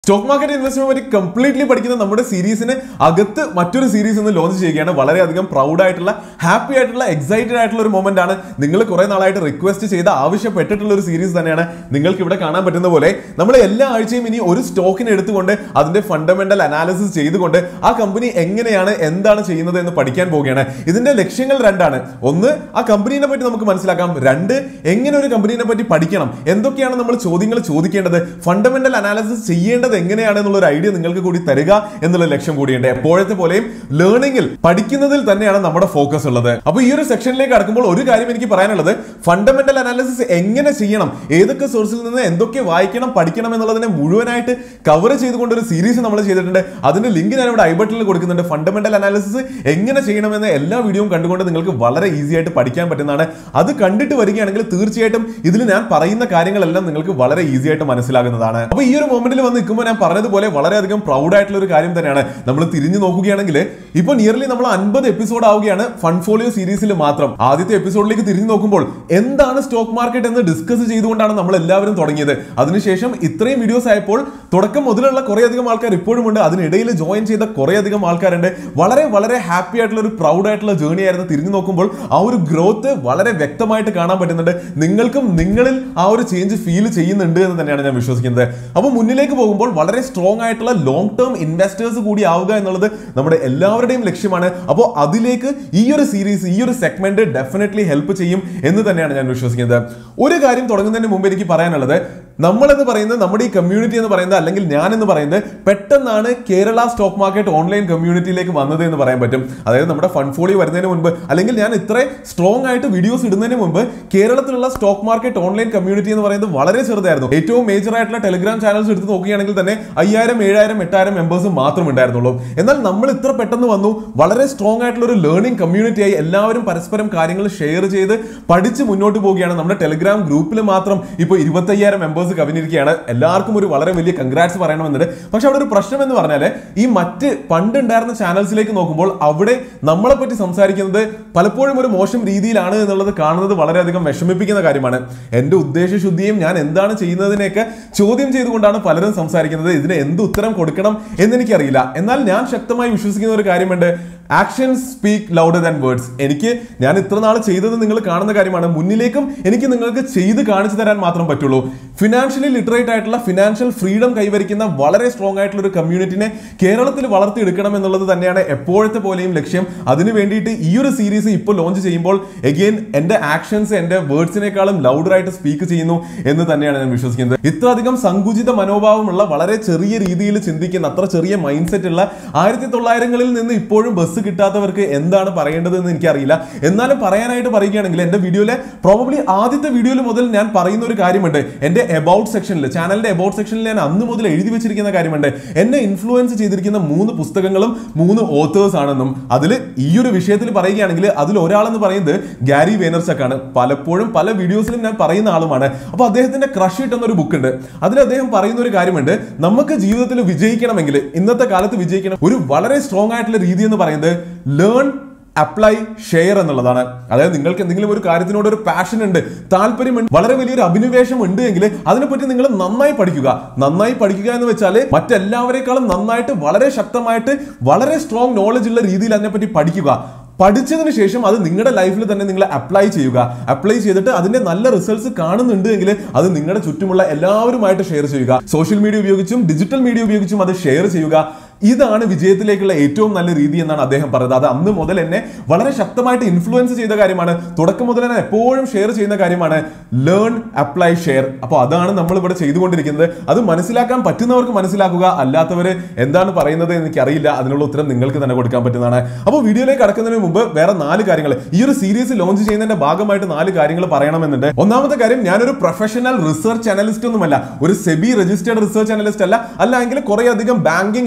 stock market investment പറ്റി completely പഠിക്കുന്ന നമ്മുടെ സീരീസിന് അകത്ത് മറ്റൊരു സീരീസ് ഇന്ന് ലോഞ്ച് ചെയ്യുകയാണ് വളരെയധികം പ്രൗഡ് ആയിട്ടുള്ള ഹാപ്പി ആയിട്ടുള്ള എക്സൈറ്റഡ് ആയിട്ടുള്ള ഒരു മൊമെന്റ് ആണ് നിങ്ങൾ കുറെ നാളായിട്ട് റിക്വസ്റ്റ് ചെയ്ത് ആവശ്യപ്പെട്ടിട്ടുള്ള ഒരു സീരീസ് തന്നെയാണ് നിങ്ങൾക്ക് ഇവിടെ കാണാൻ പറ്റുന്ന പോലെ നമ്മൾ എല്ലാ ആഴ്ചയും ഇനി ഒരു സ്റ്റോക്കിനെ എടുത്തുകൊണ്ട് അതിന്റെ ഫണ്ടമെന്റൽ അനാലിസിസ് ചെയ്തുകൊണ്ട് ആ കമ്പനി എങ്ങനെയാണ് എന്താണ് ചെയ്യുന്നത് എന്ന് പഠിക്കാൻ പോവുകയാണ് ഇതിന്റെ ലക്ഷ്യങ്ങൾ രണ്ടാണ് ഒന്ന് ആ കമ്പനീനെ പറ്റി നമുക്ക് മനസ്സിലാക്കാം രണ്ട് എങ്ങനെ ഒരു കമ്പനീനെ പറ്റി പഠിക്കണം എന്തൊക്കെയാണ് നമ്മൾ ചോദ്യങ്ങൾ ചോദിക്കേണ്ടത് ഫണ്ടമെന്റൽ അനാലിസിസ് ചെയ്യേണ്ടത് എങ്ങനെയാണ് എന്നുള്ള ഒരു ഐഡിയ നിങ്ങൾക്ക് കൂടി തരിക എന്നുള്ള ലക്ഷ്യം കൂടിയുണ്ട് എപ്പോഴത്തെ പോലെയും ലേണിംഗിൽ പഠിക്കുന്നതിൽ തന്നെയാണ് നമ്മുടെ ഫോക്കസ് ഉള്ളത് അപ്പൊ ഈ ഒരു സെക്ഷനിലേക്ക് കടക്കുമ്പോൾ ഒരു കാര്യം എനിക്ക് പറയാനുള്ളത് ഫണ്ടമെന്റൽ അനാലിസിസ് എങ്ങനെ ചെയ്യണം ഏതൊക്കെ സോഴ്സിൽ നിന്ന് എന്തൊക്കെ വായിക്കണം പഠിക്കണം എന്നുള്ളതിനെ മുഴുവനായിട്ട് കവർ ചെയ്തുകൊണ്ട് ഒരു സീരീസ് നമ്മൾ ചെയ്തിട്ടുണ്ട് അതിന്റെ ലിങ്ക് ഞാൻ ഇവിടെ ഐ ബട്ടണിൽ കൊടുക്കുന്നുണ്ട് ഫണ്ടമെന്റൽ അനാലിസിസ് എങ്ങനെ ചെയ്യണമെന്ന് എല്ലാ വീഡിയോയും കണ്ടുകൊണ്ട് നിങ്ങൾക്ക് വളരെ ഈസി ആയിട്ട് പഠിക്കാൻ പറ്റുന്നതാണ് അത് കണ്ടിട്ട് വരികയാണെങ്കിൽ തീർച്ചയായിട്ടും ഇതിൽ ഞാൻ പറയുന്ന കാര്യങ്ങളെല്ലാം നിങ്ങൾക്ക് വളരെ ഈസി ആയിട്ട് മനസ്സിലാകുന്നതാണ് അപ്പൊ ഈ ഒരു മൊമെന്റിൽ വന്ന് നിൽക്കുമ്പോൾ ഞാൻ പറഞ്ഞതുപോലെ വളരെയധികം പ്രൗഡ് ആയിട്ടുള്ള ഒരു കാര്യം തന്നെയാണ് നമ്മൾ തിരിഞ്ഞു നോക്കുകയാണെങ്കിൽ ഇപ്പൊ നിയർലി നമ്മൾ അൻപത് എപ്പിസോഡ് ആവുകയാണ് ഫൺഫോളിയോ സീരീസിൽ മാത്രം ആദ്യത്തെ എപ്പിസോഡിലേക്ക് തിരിഞ്ഞു നോക്കുമ്പോൾ എന്താണ് സ്റ്റോക്ക് മാർക്കറ്റ് എന്ന് ഡിസ്കസ് ചെയ്തുകൊണ്ടാണ് നമ്മൾ എല്ലാവരും തുടങ്ങിയത് അതിനുശേഷം ഇത്രയും വീഡിയോസ് ആയപ്പോൾ തുടക്കം മുതലുള്ള കുറേ അധികം ആൾക്കാർ ഇപ്പോഴും ഉണ്ട് അതിനിടയിൽ ജോയിൻ ചെയ്ത കുറേ അധികം ആൾക്കാരുണ്ട് വളരെ വളരെ ഹാപ്പി ആയിട്ടുള്ള ഒരു പ്രൗഡ് ആയിട്ടുള്ള ജേർണി ആയിരുന്നു തിരിഞ്ഞു നോക്കുമ്പോൾ ആ ഒരു ഗ്രോത്ത് വളരെ വ്യക്തമായിട്ട് കാണാൻ പറ്റുന്നുണ്ട് നിങ്ങൾക്കും നിങ്ങളിൽ ആ ഒരു ചേഞ്ച് ഫീൽ ചെയ്യുന്നുണ്ട് എന്ന് തന്നെയാണ് ഞാൻ വിശ്വസിക്കുന്നത് അപ്പോൾ മുന്നിലേക്ക് പോകുമ്പോൾ വളരെ സ്ട്രോങ് ആയിട്ടുള്ള ലോങ് ടേം ഇൻവെസ്റ്റേഴ്സ് കൂടി ആവുക എന്നുള്ളത് നമ്മുടെ എല്ലാവരുടെയും ലക്ഷ്യമാണ് അപ്പോൾ അതിലേക്ക് ഈ ഒരു സീരീസ് ഈ ഒരു സെഗ്മെന്റ് ഡെഫിനറ്റ്ലി ഹെൽപ്പ് ചെയ്യും എന്ന് തന്നെയാണ് ഞാൻ വിശ്വസിക്കുന്നത് ഒരു കാര്യം തുടങ്ങുന്നതിന് മുമ്പ് എനിക്ക് പറയാനുള്ളത് നമ്മൾ എന്ന് പറയുന്നത് നമ്മുടെ ഈ കമ്മ്യൂണിറ്റി എന്ന് പറയുന്നത് അല്ലെങ്കിൽ ഞാൻ എന്ന് പറയുന്നത് പെട്ടെന്നാണ് കേരള സ്റ്റോക്ക് മാർക്കറ്റ് ഓൺലൈൻ കമ്മ്യൂണിറ്റിയിലേക്ക് വന്നത് എന്ന് പറയാൻ പറ്റും അതായത് നമ്മുടെ ഫണ്ട് ഫോളി വരുന്നതിന് മുമ്പ് അല്ലെങ്കിൽ ഞാൻ ഇത്ര സ്ട്രോങ് ആയിട്ട് വീഡിയോസ് ഇടുന്നതിന് മുമ്പ് കേരളത്തിലുള്ള സ്റ്റോക്ക് മാർക്കറ്റ് ഓൺലൈൻ കമ്മ്യൂണിറ്റി എന്ന് പറയുന്നത് വളരെ ചെറുതായിരുന്നു ഏറ്റവും മേജർ ആയിട്ടുള്ള ടെലിഗ്രാം ചാനൽസ് എടുത്ത് നോക്കുകയാണെങ്കിൽ തന്നെ അയ്യായിരം ഏഴായിരം എട്ടായിരം മെമ്പേഴ്സ് മാത്രം ഉണ്ടായിരുന്നുള്ളൂ എന്നാൽ നമ്മൾ ഇത്ര പെട്ടെന്ന് വന്നു വളരെ സ്ട്രോങ് ആയിട്ടുള്ള ഒരു ലേണിംഗ് കമ്മ്യൂണിറ്റി ആയി എല്ലാവരും പരസ്പരം കാര്യങ്ങൾ ഷെയർ ചെയ്ത് പഠിച്ച് മുന്നോട്ട് പോവുകയാണ് നമ്മുടെ ടെലിഗ്രാം ഗ്രൂപ്പിൽ മാത്രം ഇപ്പോൾ ഇരുപത്തയ്യായിരം മെമ്പേഴ്സ് കവിഞ്ഞിരിക്കുകയാണ് എല്ലാവർക്കും ഒരു വളരെ വലിയ കൺഗ്രാറ്റ്സ് പറയണമെന്നുണ്ട് പക്ഷെ അവിടെ ഒരു പ്രശ്നം എന്ന് പറഞ്ഞാൽ ഈ മറ്റ് പണ്ട് ഉണ്ടായിരുന്ന ചാനൽസിലേക്ക് നോക്കുമ്പോൾ അവിടെ നമ്മളെ പറ്റി സംസാരിക്കുന്നത് പലപ്പോഴും ഒരു മോശം രീതിയിലാണ് എന്നുള്ളത് കാണുന്നത് വളരെയധികം വിഷമിപ്പിക്കുന്ന കാര്യമാണ് എന്റെ ഉദ്ദേശശുദ്ധിയും ഞാൻ എന്താണ് ചെയ്യുന്നതിനെയൊക്കെ ചോദ്യം ചെയ്തുകൊണ്ടാണ് പലരും സംസാരിക്കുന്നത് ഇതിന് എന്ത് ഉത്തരം കൊടുക്കണം എന്നെനിക്കറിയില്ല എന്നാൽ ഞാൻ ശക്തമായി വിശ്വസിക്കുന്ന ഒരു കാര്യമുണ്ട് actions speak louder than words എനിക്ക് ഞാൻ ഇത്ര നാൾ ചെയ്തത് നിങ്ങൾ കാണുന്ന കാര്യമാണ് മുന്നിലേക്കും എനിക്ക് നിങ്ങൾക്ക് ചെയ്ത് കാണിച്ചു തരാൻ മാത്രം പറ്റുള്ളൂ ഫിനാൻഷ്യലി ലിറ്ററേറ്റ് ആയിട്ടുള്ള ഫിനാൻഷ്യൽ ഫ്രീഡം കൈവരിക്കുന്ന വളരെ സ്ട്രോങ് ആയിട്ടുള്ള ഒരു കമ്മ്യൂണിറ്റിനെ കേരളത്തിൽ വളർത്തിയെടുക്കണം എന്നുള്ളത് തന്നെയാണ് എപ്പോഴത്തെ പോലെയും ലക്ഷ്യം അതിനു വേണ്ടിയിട്ട് ഈ ഒരു സീരീസ് ഇപ്പോൾ ലോഞ്ച് ചെയ്യുമ്പോൾ എഗെയിൻ എന്റെ ആക്ഷൻസ് എന്റെ വേർഡ്സിനേക്കാളും ലൗഡറായിട്ട് സ്പീക്ക് ചെയ്യുന്നു എന്ന് തന്നെയാണ് ഞാൻ വിശ്വസിക്കുന്നത് ഇത്ര അധികം സങ്കുചിത മനോഭാവമുള്ള വളരെ ചെറിയ രീതിയിൽ ചിന്തിക്കുന്ന അത്ര ചെറിയ മൈൻഡ് സെറ്റ് ഉള്ള ആയിരത്തി തൊള്ളായിരങ്ങളിൽ നിന്ന് ഇപ്പോഴും ബസ് കിട്ടാത്തവർക്ക് എന്താണ് പറയേണ്ടത് എന്ന് എനിക്കറിയില്ല എന്നാലും പറയാനായിട്ട് പറയുകയാണെങ്കിൽ എന്റെ വീഡിയോയിലെ പ്രോബബ്ലി ആദ്യത്തെ വീഡിയോയിൽ മുതൽ ഞാൻ പറയുന്ന ഒരു കാര്യമുണ്ട് എന്റെ എബൌട്ട് സെക്ഷനിൽ ചാനലിന്റെ എബൌട്ട് സെക്ഷനിൽ ഞാൻ അന്ന് മുതൽ എഴുതി വെച്ചിരിക്കുന്ന കാര്യമുണ്ട് എന്നെ ഇൻഫ്ലുവൻസ് ചെയ്തിരിക്കുന്ന മൂന്ന് പുസ്തകങ്ങളും മൂന്ന് ഓത്തേഴ്സ് ആണെന്നും അതിൽ ഈ ഒരു വിഷയത്തിൽ പറയുകയാണെങ്കിൽ അതിൽ ഒരാളെന്ന് പറയുന്നത് ഗാരി വേനർച്ചക്ക് ആണ് പലപ്പോഴും പല വീഡിയോസിലും ഞാൻ പറയുന്ന ആളുമാണ് അപ്പൊ അദ്ദേഹത്തിന്റെ ക്രഷ് ഇട്ട് എന്നൊരു ബുക്ക് ഉണ്ട് അതിൽ അദ്ദേഹം പറയുന്ന ഒരു കാര്യമുണ്ട് നമുക്ക് ജീവിതത്തിൽ വിജയിക്കണമെങ്കിൽ ഇന്നത്തെ കാലത്ത് വിജയിക്കണം ഒരു വളരെ സ്ട്രോങ് ആയിട്ടുള്ള രീതി എന്ന് പറയുന്നത് ലേൺ അപ്ലൈ ഷെയർ എന്നുള്ളതാണ് അതായത് നിങ്ങൾക്ക് എന്തെങ്കിലും ഒരു കാര്യത്തിനോട് ഒരു പാഷൻ ഉണ്ട് താല്പര്യമുണ്ട് വളരെ വലിയൊരു അഭിനിവേശം ഉണ്ട് എങ്കിൽ അതിനെപ്പറ്റി നിങ്ങൾ നന്നായി പഠിക്കുക നന്നായി പഠിക്കുക എന്ന് വെച്ചാൽ മറ്റെല്ലാവരെക്കാളും നന്നായിട്ട് വളരെ ശക്തമായിട്ട് വളരെ സ്ട്രോങ് നോളജ് ഉള്ള രീതിയിൽ അതിനെപ്പറ്റി പഠിക്കുക പഠിച്ചതിന് ശേഷം അത് നിങ്ങളുടെ ലൈഫിൽ തന്നെ നിങ്ങൾ അപ്ലൈ ചെയ്യുക അപ്ലൈ ചെയ്തിട്ട് അതിന്റെ നല്ല റിസൾട്ട്സ് കാണുന്നുണ്ട് എങ്കിൽ അത് നിങ്ങളുടെ ചുറ്റുമുള്ള എല്ലാവരുമായിട്ട് ഷെയർ ചെയ്യുക സോഷ്യൽ മീഡിയ ഉപയോഗിച്ചും ഡിജിറ്റൽ മീഡിയ ഉപയോഗിച്ചും അത് ഷെയർ ചെയ്യുക ഇതാണ് വിജയത്തിലേക്കുള്ള ഏറ്റവും നല്ല രീതി എന്നാണ് അദ്ദേഹം പറഞ്ഞത് അത് അന്ന് മുതൽ എന്നെ വളരെ ശക്തമായിട്ട് ഇൻഫ്ലുവൻസ് ചെയ്ത കാര്യമാണ് തുടക്കം മുതൽ ഞാൻ എപ്പോഴും ഷെയർ ചെയ്യുന്ന കാര്യമാണ് ലേൺ അപ്ലൈ ഷെയർ അപ്പോൾ അതാണ് നമ്മൾ ഇവിടെ ചെയ്തുകൊണ്ടിരിക്കുന്നത് അത് മനസ്സിലാക്കാൻ പറ്റുന്നവർക്ക് മനസ്സിലാക്കുക അല്ലാത്തവർ എന്താണ് പറയുന്നത് എന്ന് എനിക്കറിയില്ല അതിനുള്ള ഉത്തരം നിങ്ങൾക്ക് തന്നെ കൊടുക്കാൻ പറ്റുന്നതാണ് അപ്പോൾ വീഡിയോയിലേക്ക് കടക്കുന്നതിന് മുമ്പ് വേറെ നാല് കാര്യങ്ങൾ ഈ ഒരു സീരീസ് ലോഞ്ച് ചെയ്യുന്നതിന്റെ ഭാഗമായിട്ട് നാല് കാര്യങ്ങൾ പറയണമെന്നുണ്ട് ഒന്നാമത്തെ കാര്യം ഞാനൊരു പ്രൊഫഷണൽ റിസർച്ച് അനലിസ്റ്റ് ഒന്നുമല്ല ഒരു സെബി രജിസ്റ്റേർഡ് റിസർച്ച് അനലിസ്റ്റ് അല്ല അല്ലെങ്കിൽ കുറെ അധികം ബാങ്കിങ് എക്സ്പീരിയൻസ്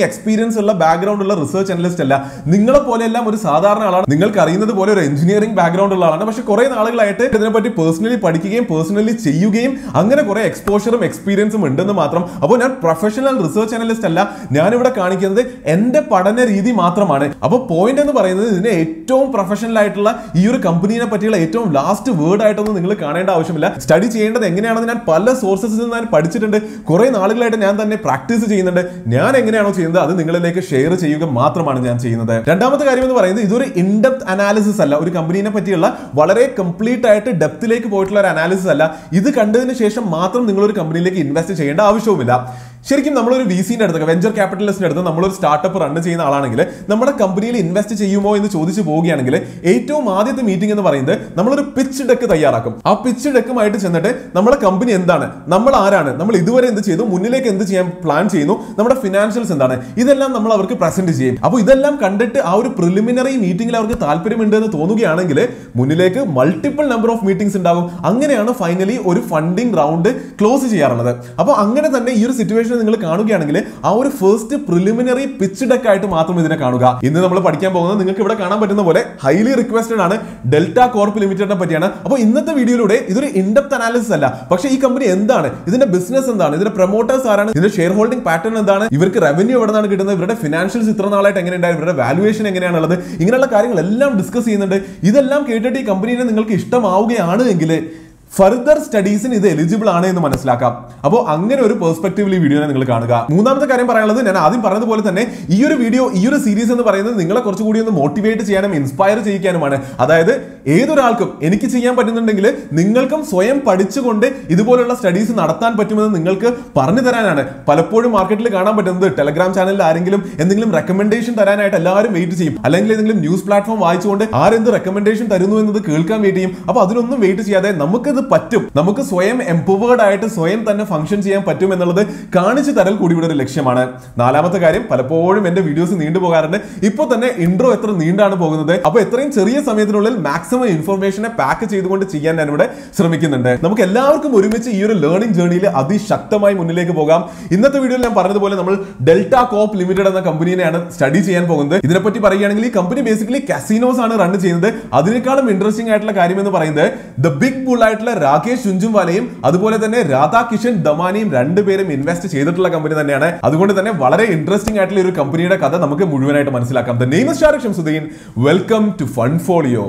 എക്സ്പീരിയൻസ് ഉള്ള ബാക്ക്ഗ്രൗണ്ട് ഉള്ള റിസർച്ച് അനലിസ്റ്റ് അല്ല നിങ്ങളെ പോലെയെല്ലാം ഒരു സാധാരണ ആളാണ് നിങ്ങൾക്ക് അറിയുന്നത് പോലെ ഒരു എഞ്ചിനീയറിംഗ് ബാക്ക്ഗ്രൗണ്ട് ഉള്ള ആളാണ് പക്ഷെ കുറെ നാളുകളായിട്ട് ഇതിനെപ്പറ്റി പേഴ്സണലി പഠിക്കുകയും പേഴ്സണലി ചെയ്യുകയും അങ്ങനെ കുറെ എക്സ്പോഷറും എക്സ്പീരിയൻസും ഉണ്ടെന്ന് മാത്രം അപ്പോൾ ഞാൻ പ്രൊഫഷണൽ റിസർച്ച് അനലിസ്റ്റ് അല്ല ഞാനിവിടെ കാണിക്കുന്നത് എന്റെ പഠന രീതി മാത്രമാണ് അപ്പോൾ പോയിന്റ് എന്ന് പറയുന്നത് ഇതിന്റെ ഏറ്റവും പ്രൊഫഷണൽ ആയിട്ടുള്ള ഈ ഒരു കമ്പനീനെ പറ്റിയുള്ള ഏറ്റവും ലാസ്റ്റ് വേർഡ് ആയിട്ടൊന്നും നിങ്ങൾ കാണേണ്ട ആവശ്യമില്ല സ്റ്റഡി ചെയ്യേണ്ടത് എങ്ങനെയാണെന്ന് ഞാൻ പല സോഴ്സസിൽ നിന്ന് ഞാൻ പഠിച്ചിട്ടുണ്ട് കുറെ നാളുകളായിട്ട് ഞാൻ തന്നെ പ്രാക്ടീസ് ചെയ്യുന്നുണ്ട് ഞാൻ എങ്ങനെയാണോ ചെയ്യുന്നത് അത് നിങ്ങളിലേക്ക് ഷെയർ ചെയ്യുക മാത്രമാണ് ഞാൻ ചെയ്യുന്നത് രണ്ടാമത്തെ കാര്യം എന്ന് പറയുന്നത് ഇതൊരു ഇൻഡെപ്ത് അനാലിസിസ് അല്ല ഒരു കമ്പനീനെ പറ്റിയുള്ള വളരെ കംപ്ലീറ്റ് ആയിട്ട് ഡെപ്തിലേക്ക് പോയിട്ടുള്ള ഒരു അനാലിസിസ് അല്ല ഇത് കണ്ടതിന് ശേഷം മാത്രം നിങ്ങൾ ഒരു കമ്പനിയിലേക്ക് ഇൻവെസ്റ്റ് ചെയ്യേണ്ട ആവശ്യവുമില്ല ശരിക്കും നമ്മളൊരു വി സിന്റെ അടുത്ത് വെഞ്ചർ ക്യാപിറ്റലിസ്റ്റിന്റെ അടുത്ത് നമ്മളൊരു സ്റ്റാർട്ടപ്പ് റൺ ചെയ്യുന്ന ആളാണെങ്കിൽ നമ്മുടെ കമ്പനിയിൽ ഇൻവെസ്റ്റ് ചെയ്യുമോ എന്ന് ചോദിച്ചു പോവുകയാണെങ്കിൽ ഏറ്റവും ആദ്യത്തെ മീറ്റിംഗ് എന്ന് പറയുന്നത് നമ്മളൊരു പിച്ച് ഡെക്ക് തയ്യാറാക്കും ആ പിച്ച് ഡെക്കുമായിട്ട് ചെന്നിട്ട് നമ്മുടെ കമ്പനി എന്താണ് നമ്മൾ ആരാണ് നമ്മൾ ഇതുവരെ എന്ത് ചെയ്തു മുന്നിലേക്ക് എന്ത് ചെയ്യാൻ പ്ലാൻ ചെയ്യുന്നു നമ്മുടെ ഫിനാൻഷ്യൽസ് എന്താണ് ഇതെല്ലാം നമ്മൾ അവർക്ക് പ്രസന്റ് ചെയ്യും അപ്പോൾ ഇതെല്ലാം കണ്ടിട്ട് ആ ഒരു പ്രിലിമിനറി മീറ്റിംഗിൽ അവർക്ക് താല്പര്യമുണ്ട് എന്ന് തോന്നുകയാണെങ്കിൽ മുന്നിലേക്ക് മൾട്ടിപ്പിൾ നമ്പർ ഓഫ് മീറ്റിംഗ്സ് ഉണ്ടാകും അങ്ങനെയാണ് ഫൈനലി ഒരു ഫണ്ടിങ് റൗണ്ട് ക്ലോസ് ചെയ്യാറുള്ളത് അപ്പോൾ അങ്ങനെ തന്നെ ഈ ഒരു സിറ്റുവേഷൻ നിങ്ങൾ കാണുകയാണെങ്കിൽ ആ ഒരു ഫസ്റ്റ് പ്രിലിമിനറി പിച്ച് ഡെക്ക് ആയിട്ട് മാത്രം ഇതിനെ കാണുക ഇന്ന് നമ്മൾ പഠിക്കാൻ പോകുന്നത് നിങ്ങൾക്ക് ഇവിടെ കാണാൻ പറ്റുന്ന പോലെ ഹൈലി റിക്വസ്റ്റഡ് ആണ് ഡെൽറ്റ കോർപ്പ് ലിമിറ്റഡിനെ പറ്റിയാണ് അപ്പോൾ ഇന്നത്തെ വീഡിയോയിലൂടെ ഇതൊരു ഇൻഡെപ്ത് അനാലിസിസ് അല്ല പക്ഷേ ഈ കമ്പനി എന്താണ് ഇതിന്റെ ബിസിനസ് എന്താണ് ഇതിന്റെ പ്രൊമോട്ടേഴ്സ് ആരാണ് ഇതിന്റെ ഷെയർ ഹോൾഡിംഗ് പാറ്റേൺ എന്താണ് ഇവർക്ക് റവന്യൂ എവിടെ നിന്നാണ് കിട്ടുന്നത് ഇവരുടെ ഫിനാൻഷ്യൽസ് ഇത്ര നാളായിട്ട് എങ്ങനെയുണ്ടായിരുന്നു ഇവരുടെ വാലുവേഷൻ എങ്ങനെയാണുള്ളത് ഇങ്ങനെയുള്ള കാര്യങ്ങളെല്ലാം ഡിസ്കസ് ചെയ്യുന്നുണ്ട് ഇതെല്ലാം കേട്ടിട്ട് ഈ കമ്പനീനെ നിങ്ങൾക്ക് ഇഷ്ടമാവുകയാണ് എങ്കിൽ ഫർദർ സ്റ്റഡീസിന് ഇത് എലിജിബിൾ ആണ് എന്ന് മനസ്സിലാക്കാം അപ്പോൾ അങ്ങനെ ഒരു പെർസ്പെക്റ്റീവിൽ ഈ വീഡിയോനെ നിങ്ങൾ കാണുക മൂന്നാമത്തെ കാര്യം പറയാനുള്ളത് ഞാൻ ആദ്യം പറഞ്ഞതുപോലെ തന്നെ ഈ ഒരു വീഡിയോ ഈ ഒരു സീരീസ് എന്ന് പറയുന്നത് നിങ്ങളെ കുറച്ചുകൂടി ഒന്ന് മോട്ടിവേറ്റ് ചെയ്യാനും ഇൻസ്പയർ ചെയ്യിക്കാനുമാണ് അതായത് ഏതൊരാൾക്കും എനിക്ക് ചെയ്യാൻ പറ്റുന്നുണ്ടെങ്കിൽ നിങ്ങൾക്കും സ്വയം പഠിച്ചുകൊണ്ട് ഇതുപോലുള്ള സ്റ്റഡീസ് നടത്താൻ പറ്റുമെന്ന് നിങ്ങൾക്ക് പറഞ്ഞു തരാനാണ് പലപ്പോഴും മാർക്കറ്റിൽ കാണാൻ പറ്റുന്നത് ടെലഗ്രാം ചാനലിൽ ആരെങ്കിലും എന്തെങ്കിലും റെക്കമെൻഡേഷൻ തരാനായിട്ട് എല്ലാവരും വെയിറ്റ് ചെയ്യും അല്ലെങ്കിൽ ഏതെങ്കിലും ന്യൂസ് പ്ലാറ്റ്ഫോം വായിച്ചുകൊണ്ട് ആരെന്ത് റെക്കമെൻഡേഷൻ തരുന്നു എന്നത് കേൾക്കാൻ വെയിറ്റ് ചെയ്യും അപ്പോൾ അതിനൊന്നും വെയിറ്റ് ചെയ്യാതെ നമുക്കിത് പറ്റും നമുക്ക് സ്വയം എംപവേർഡ് ആയിട്ട് സ്വയം തന്നെ ഫംഗ്ഷൻ ചെയ്യാൻ പറ്റും എന്നുള്ളത് കാണിച്ചു തരൽ കൂടി ഇവിടെ ഒരു ലക്ഷ്യമാണ് നാലാമത്തെ കാര്യം പലപ്പോഴും എന്റെ വീഡിയോസ് നീണ്ടു പോകാറുണ്ട് ഇപ്പോൾ തന്നെ ഇൻട്രോ എത്ര നീണ്ടാണ് പോകുന്നത് അപ്പോൾ എത്രയും ചെറിയ സമയത്തിനുള്ളിൽ മാക്സിമം ഇൻഫർമേഷനെ പാക്ക് ചെയ്തുകൊണ്ട് ചെയ്യാൻ ഞാൻ ഇവിടെ ശ്രമിക്കുന്നുണ്ട് നമുക്ക് എല്ലാവർക്കും ഒരുമിച്ച് ഈ ഒരു ലേണിംഗ് ജേർണിയിൽ അതിശക്തമായി മുന്നിലേക്ക് പോകാം ഇന്നത്തെ വീഡിയോയിൽ ഞാൻ പറഞ്ഞതുപോലെ നമ്മൾ ഡെൽറ്റ കോപ്പ് ലിമിറ്റഡ് എന്ന കമ്പനിയെയാണ് സ്റ്റഡി ചെയ്യാൻ പോകുന്നത് ഇതിനെപ്പറ്റി പറയുകയാണെങ്കിൽ ഈ കമ്പനി ബേസിക്കലി കസിനോസ് ആണ് റൺ ചെയ്യുന്നത് അതിനേക്കാളും ഇൻട്രസ്റ്റിംഗ് ആയിട്ടുള്ള കാര്യം എന്ന് പറയുന്നത് ദ ബിഗ് ബുൾ ആയിട്ടുള്ള രാകേഷ് ചുഞ്ചുംവാലയും അതുപോലെ തന്നെ രാധാകിഷൻ ദമാനിയും രണ്ടുപേരും ഇൻവെസ്റ്റ് ചെയ്തിട്ടുള്ള കമ്പനി തന്നെയാണ് അതുകൊണ്ട് തന്നെ വളരെ ഇൻട്രസ്റ്റിംഗ് ആയിട്ടുള്ള ഒരു കമ്പനിയുടെ കഥ നമുക്ക് മുഴുവനായിട്ട് മനസ്സിലാക്കാം the name Shariq Shamsuddin welcome to Fund Folio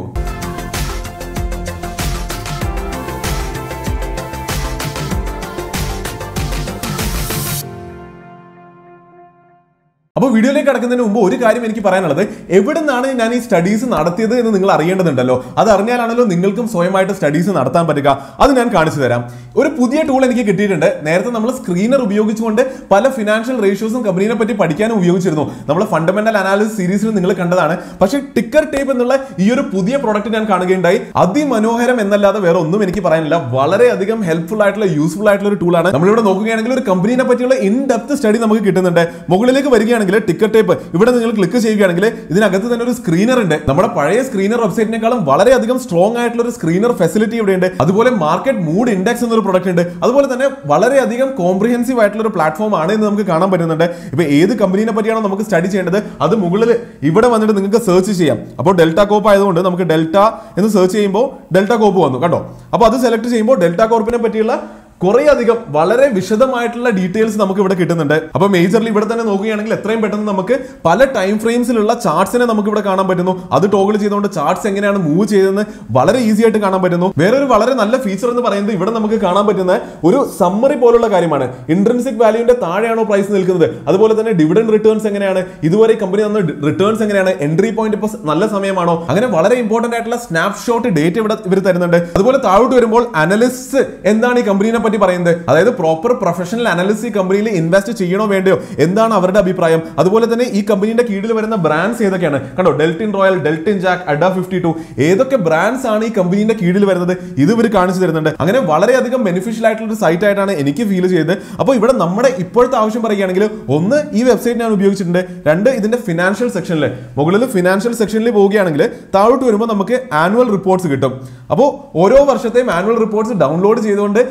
അപ്പോൾ വീഡിയോയിലേക്ക് കടക്കുന്നതിന് മുമ്പ് ഒരു കാര്യം എനിക്ക് പറയാനുള്ളത് എവിടെ നിന്നാണ് ഞാൻ ഈ സ്റ്റഡീസ് നടത്തിയത് എന്ന് നിങ്ങൾ അറിയേണ്ടതുണ്ടല്ലോ അത് അറിഞ്ഞാലാണല്ലോ നിങ്ങൾക്കും സ്വയമായിട്ട് സ്റ്റഡീസ് നടത്താൻ പറ്റുക അത് ഞാൻ കാണിച്ചു തരാം ഒരു പുതിയ ടൂൾ എനിക്ക് കിട്ടിയിട്ടുണ്ട് നേരത്തെ നമ്മൾ സ്ക്രീനർ ഉപയോഗിച്ചുകൊണ്ട് പല ഫിനാൻഷ്യൽ റേഷ്യോസും കമ്പനീനെ പറ്റി പഠിക്കാനും ഉപയോഗിച്ചിരുന്നു നമ്മൾ ഫണ്ടമെന്റൽ അനാലിസിസ് സീരീസിൽ നിങ്ങൾ കണ്ടതാണ് പക്ഷേ ടിക്കർ ടേപ്പ് എന്നുള്ള ഈ ഒരു പുതിയ പ്രോഡക്റ്റ് ഞാൻ കാണുകയുണ്ടായി അതിമനോഹരം എന്നല്ലാതെ വേറെ ഒന്നും എനിക്ക് പറയാനില്ല വളരെയധികം ഹെൽപ്ഫുൾ ആയിട്ടുള്ള യൂസ്ഫുൾ ആയിട്ടുള്ള ഒരു ടൂളാണ് നമ്മളിവിടെ നോക്കുകയാണെങ്കിൽ ഒരു കമ്പനീനെ പറ്റിയുള്ള ഇൻ ഡെപ്ത് സ്റ്റഡി നമുക്ക് കിട്ടുന്നുണ്ട് മുകളിലേക്ക് വരികയാണെങ്കിൽ ടിക്കറ്റ് ടേപ്പ് ഇവിടെ നിങ്ങൾ ക്ലിക്ക് ചെയ്യുകയാണെങ്കിൽ ഇതിനകത്ത് തന്നെ ഒരു സ്ക്രീനർ ഉണ്ട് നമ്മുടെ പഴയ സ്ക്രീനർ വെബ്സൈറ്റിനേക്കാളും വളരെയധികം സ്ട്രോങ് ആയിട്ടുള്ള ഒരു സ്ക്രീനർ ഫെസിലിറ്റി ഇവിടെ ഉണ്ട് അതുപോലെ മാർക്കറ്റ് മൂഡ് ഇൻഡെക്സ് എന്നൊരു പ്രൊഡക്റ്റ് ഉണ്ട് അതുപോലെ തന്നെ വളരെയധികം കോംപ്രിഹെൻസീവ് ആയിട്ടുള്ള ഒരു പ്ലാറ്റ്ഫോം ആണ് എന്ന് നമുക്ക് കാണാൻ പറ്റുന്നുണ്ട് ഇപ്പൊ ഏത് കമ്പനീനെ പറ്റിയാണോ നമുക്ക് സ്റ്റഡി ചെയ്യേണ്ടത് അത് മുകളിൽ ഇവിടെ വന്നിട്ട് നിങ്ങൾക്ക് സെർച്ച് ചെയ്യാം അപ്പോൾ ഡെൽറ്റ കോപ്പ് ആയതുകൊണ്ട് നമുക്ക് ഡെൽറ്റ എന്ന് സെർച്ച് ചെയ്യുമ്പോൾ ഡെൽറ്റ കോപ്പ് വന്നു കണ്ടോ അപ്പോൾ അത് സെലക്ട് ചെയ്യുമ്പോൾ ഡെൽറ്റ കോർപ്പിനെ പറ്റിയുള്ള കുറെ അധികം വളരെ വിശദമായിട്ടുള്ള ഡീറ്റെയിൽസ് നമുക്ക് ഇവിടെ കിട്ടുന്നുണ്ട് അപ്പൊ മേജർലി ഇവിടെ തന്നെ നോക്കുകയാണെങ്കിൽ എത്രയും പെട്ടെന്ന് നമുക്ക് പല ടൈം ഫ്രെയിംസിലുള്ള ചാർട്സിനെ നമുക്ക് ഇവിടെ കാണാൻ പറ്റുന്നു അത് ടോഗിൾ ചെയ്തുകൊണ്ട് ചാർട്സ് എങ്ങനെയാണ് മൂവ് ചെയ്തതെന്ന് വളരെ ഈസി ആയിട്ട് കാണാൻ പറ്റുന്നു വേറൊരു വളരെ നല്ല ഫീച്ചർ എന്ന് പറയുന്നത് ഇവിടെ നമുക്ക് കാണാൻ പറ്റുന്ന ഒരു സമ്മറി പോലുള്ള കാര്യമാണ് ഇൻട്രൻസിക് വാല്യൂവിന്റെ താഴെയാണോ പ്രൈസ് നിൽക്കുന്നത് അതുപോലെ തന്നെ ഡിവിഡൻ റിട്ടേൺസ് എങ്ങനെയാണ് ഇതുവരെ കമ്പനി തന്ന റിട്ടേൺസ് എങ്ങനെയാണ് എൻട്രി പോയിന്റ് ഇപ്പോൾ നല്ല സമയമാണോ അങ്ങനെ വളരെ ഇമ്പോർട്ടന്റ് ആയിട്ടുള്ള സ്നാപ്ഷോട്ട് ഡേറ്റ് ഇവിടെ ഇവർ തരുന്നുണ്ട് അതുപോലെ താഴോട്ട് വരുമ്പോൾ അനലിസ്റ്റ് എന്താണ് ഈ കമ്പനീനെ പറ്റി പറയുന്നത് അതായത് പ്രോപ്പർ പ്രൊഫഷണൽ അനലിസ്റ്റ് ഈ കമ്പനിയിൽ ഇൻവെസ്റ്റ് ചെയ്യണോ വേണ്ടയോ എന്താണ് അവരുടെ അഭിപ്രായം അതുപോലെ തന്നെ ഈ കമ്പനിയുടെ കീഴിൽ വരുന്ന ബ്രാൻഡ്സ് ഏതൊക്കെയാണ് കണ്ടോ Deltin Royal Deltin Jack Adda fifty two ഏതൊക്കെ ബ്രാൻഡ്സ് ആണ് ഈ കമ്പനിയുടെ കീഴിൽ വരുന്നത് ഇത് ഇവർ കാണിച്ചു തരുന്നുണ്ട് അങ്ങനെ വളരെയധികം ബെനിഫിഷ്യൽ ആയിട്ടുള്ള ഒരു സൈറ്റ് ആയിട്ടാണ് എനിക്ക് ഫീൽ ചെയ്തത് അപ്പോൾ ഇവിടെ നമ്മുടെ ഇപ്പോഴത്തെ ആവശ്യം പറയുകയാണെങ്കിൽ ഒന്ന് ഈ വെബ്സൈറ്റ് ഞാൻ ഉപയോഗിച്ചിട്ടുണ്ട് രണ്ട് ഇതിന്റെ ഫിനാൻഷ്യൽ സെക്ഷനിൽ മുകളിൽ ഫിനാൻഷ്യൽ സെക്ഷനിൽ പോവുകയാണെങ്കിൽ താഴോട്ട് വരുമ്പോൾ നമുക്ക് ആനുവൽ റിപ്പോർട്ട്സ് കിട്ടും അപ്പോൾ ഓരോ വർഷത്തെയും ആനുവൽ റിപ്പോർട്ട്സ് ഡൗൺലോഡ് ചെയ്തുകൊണ്ട് അത്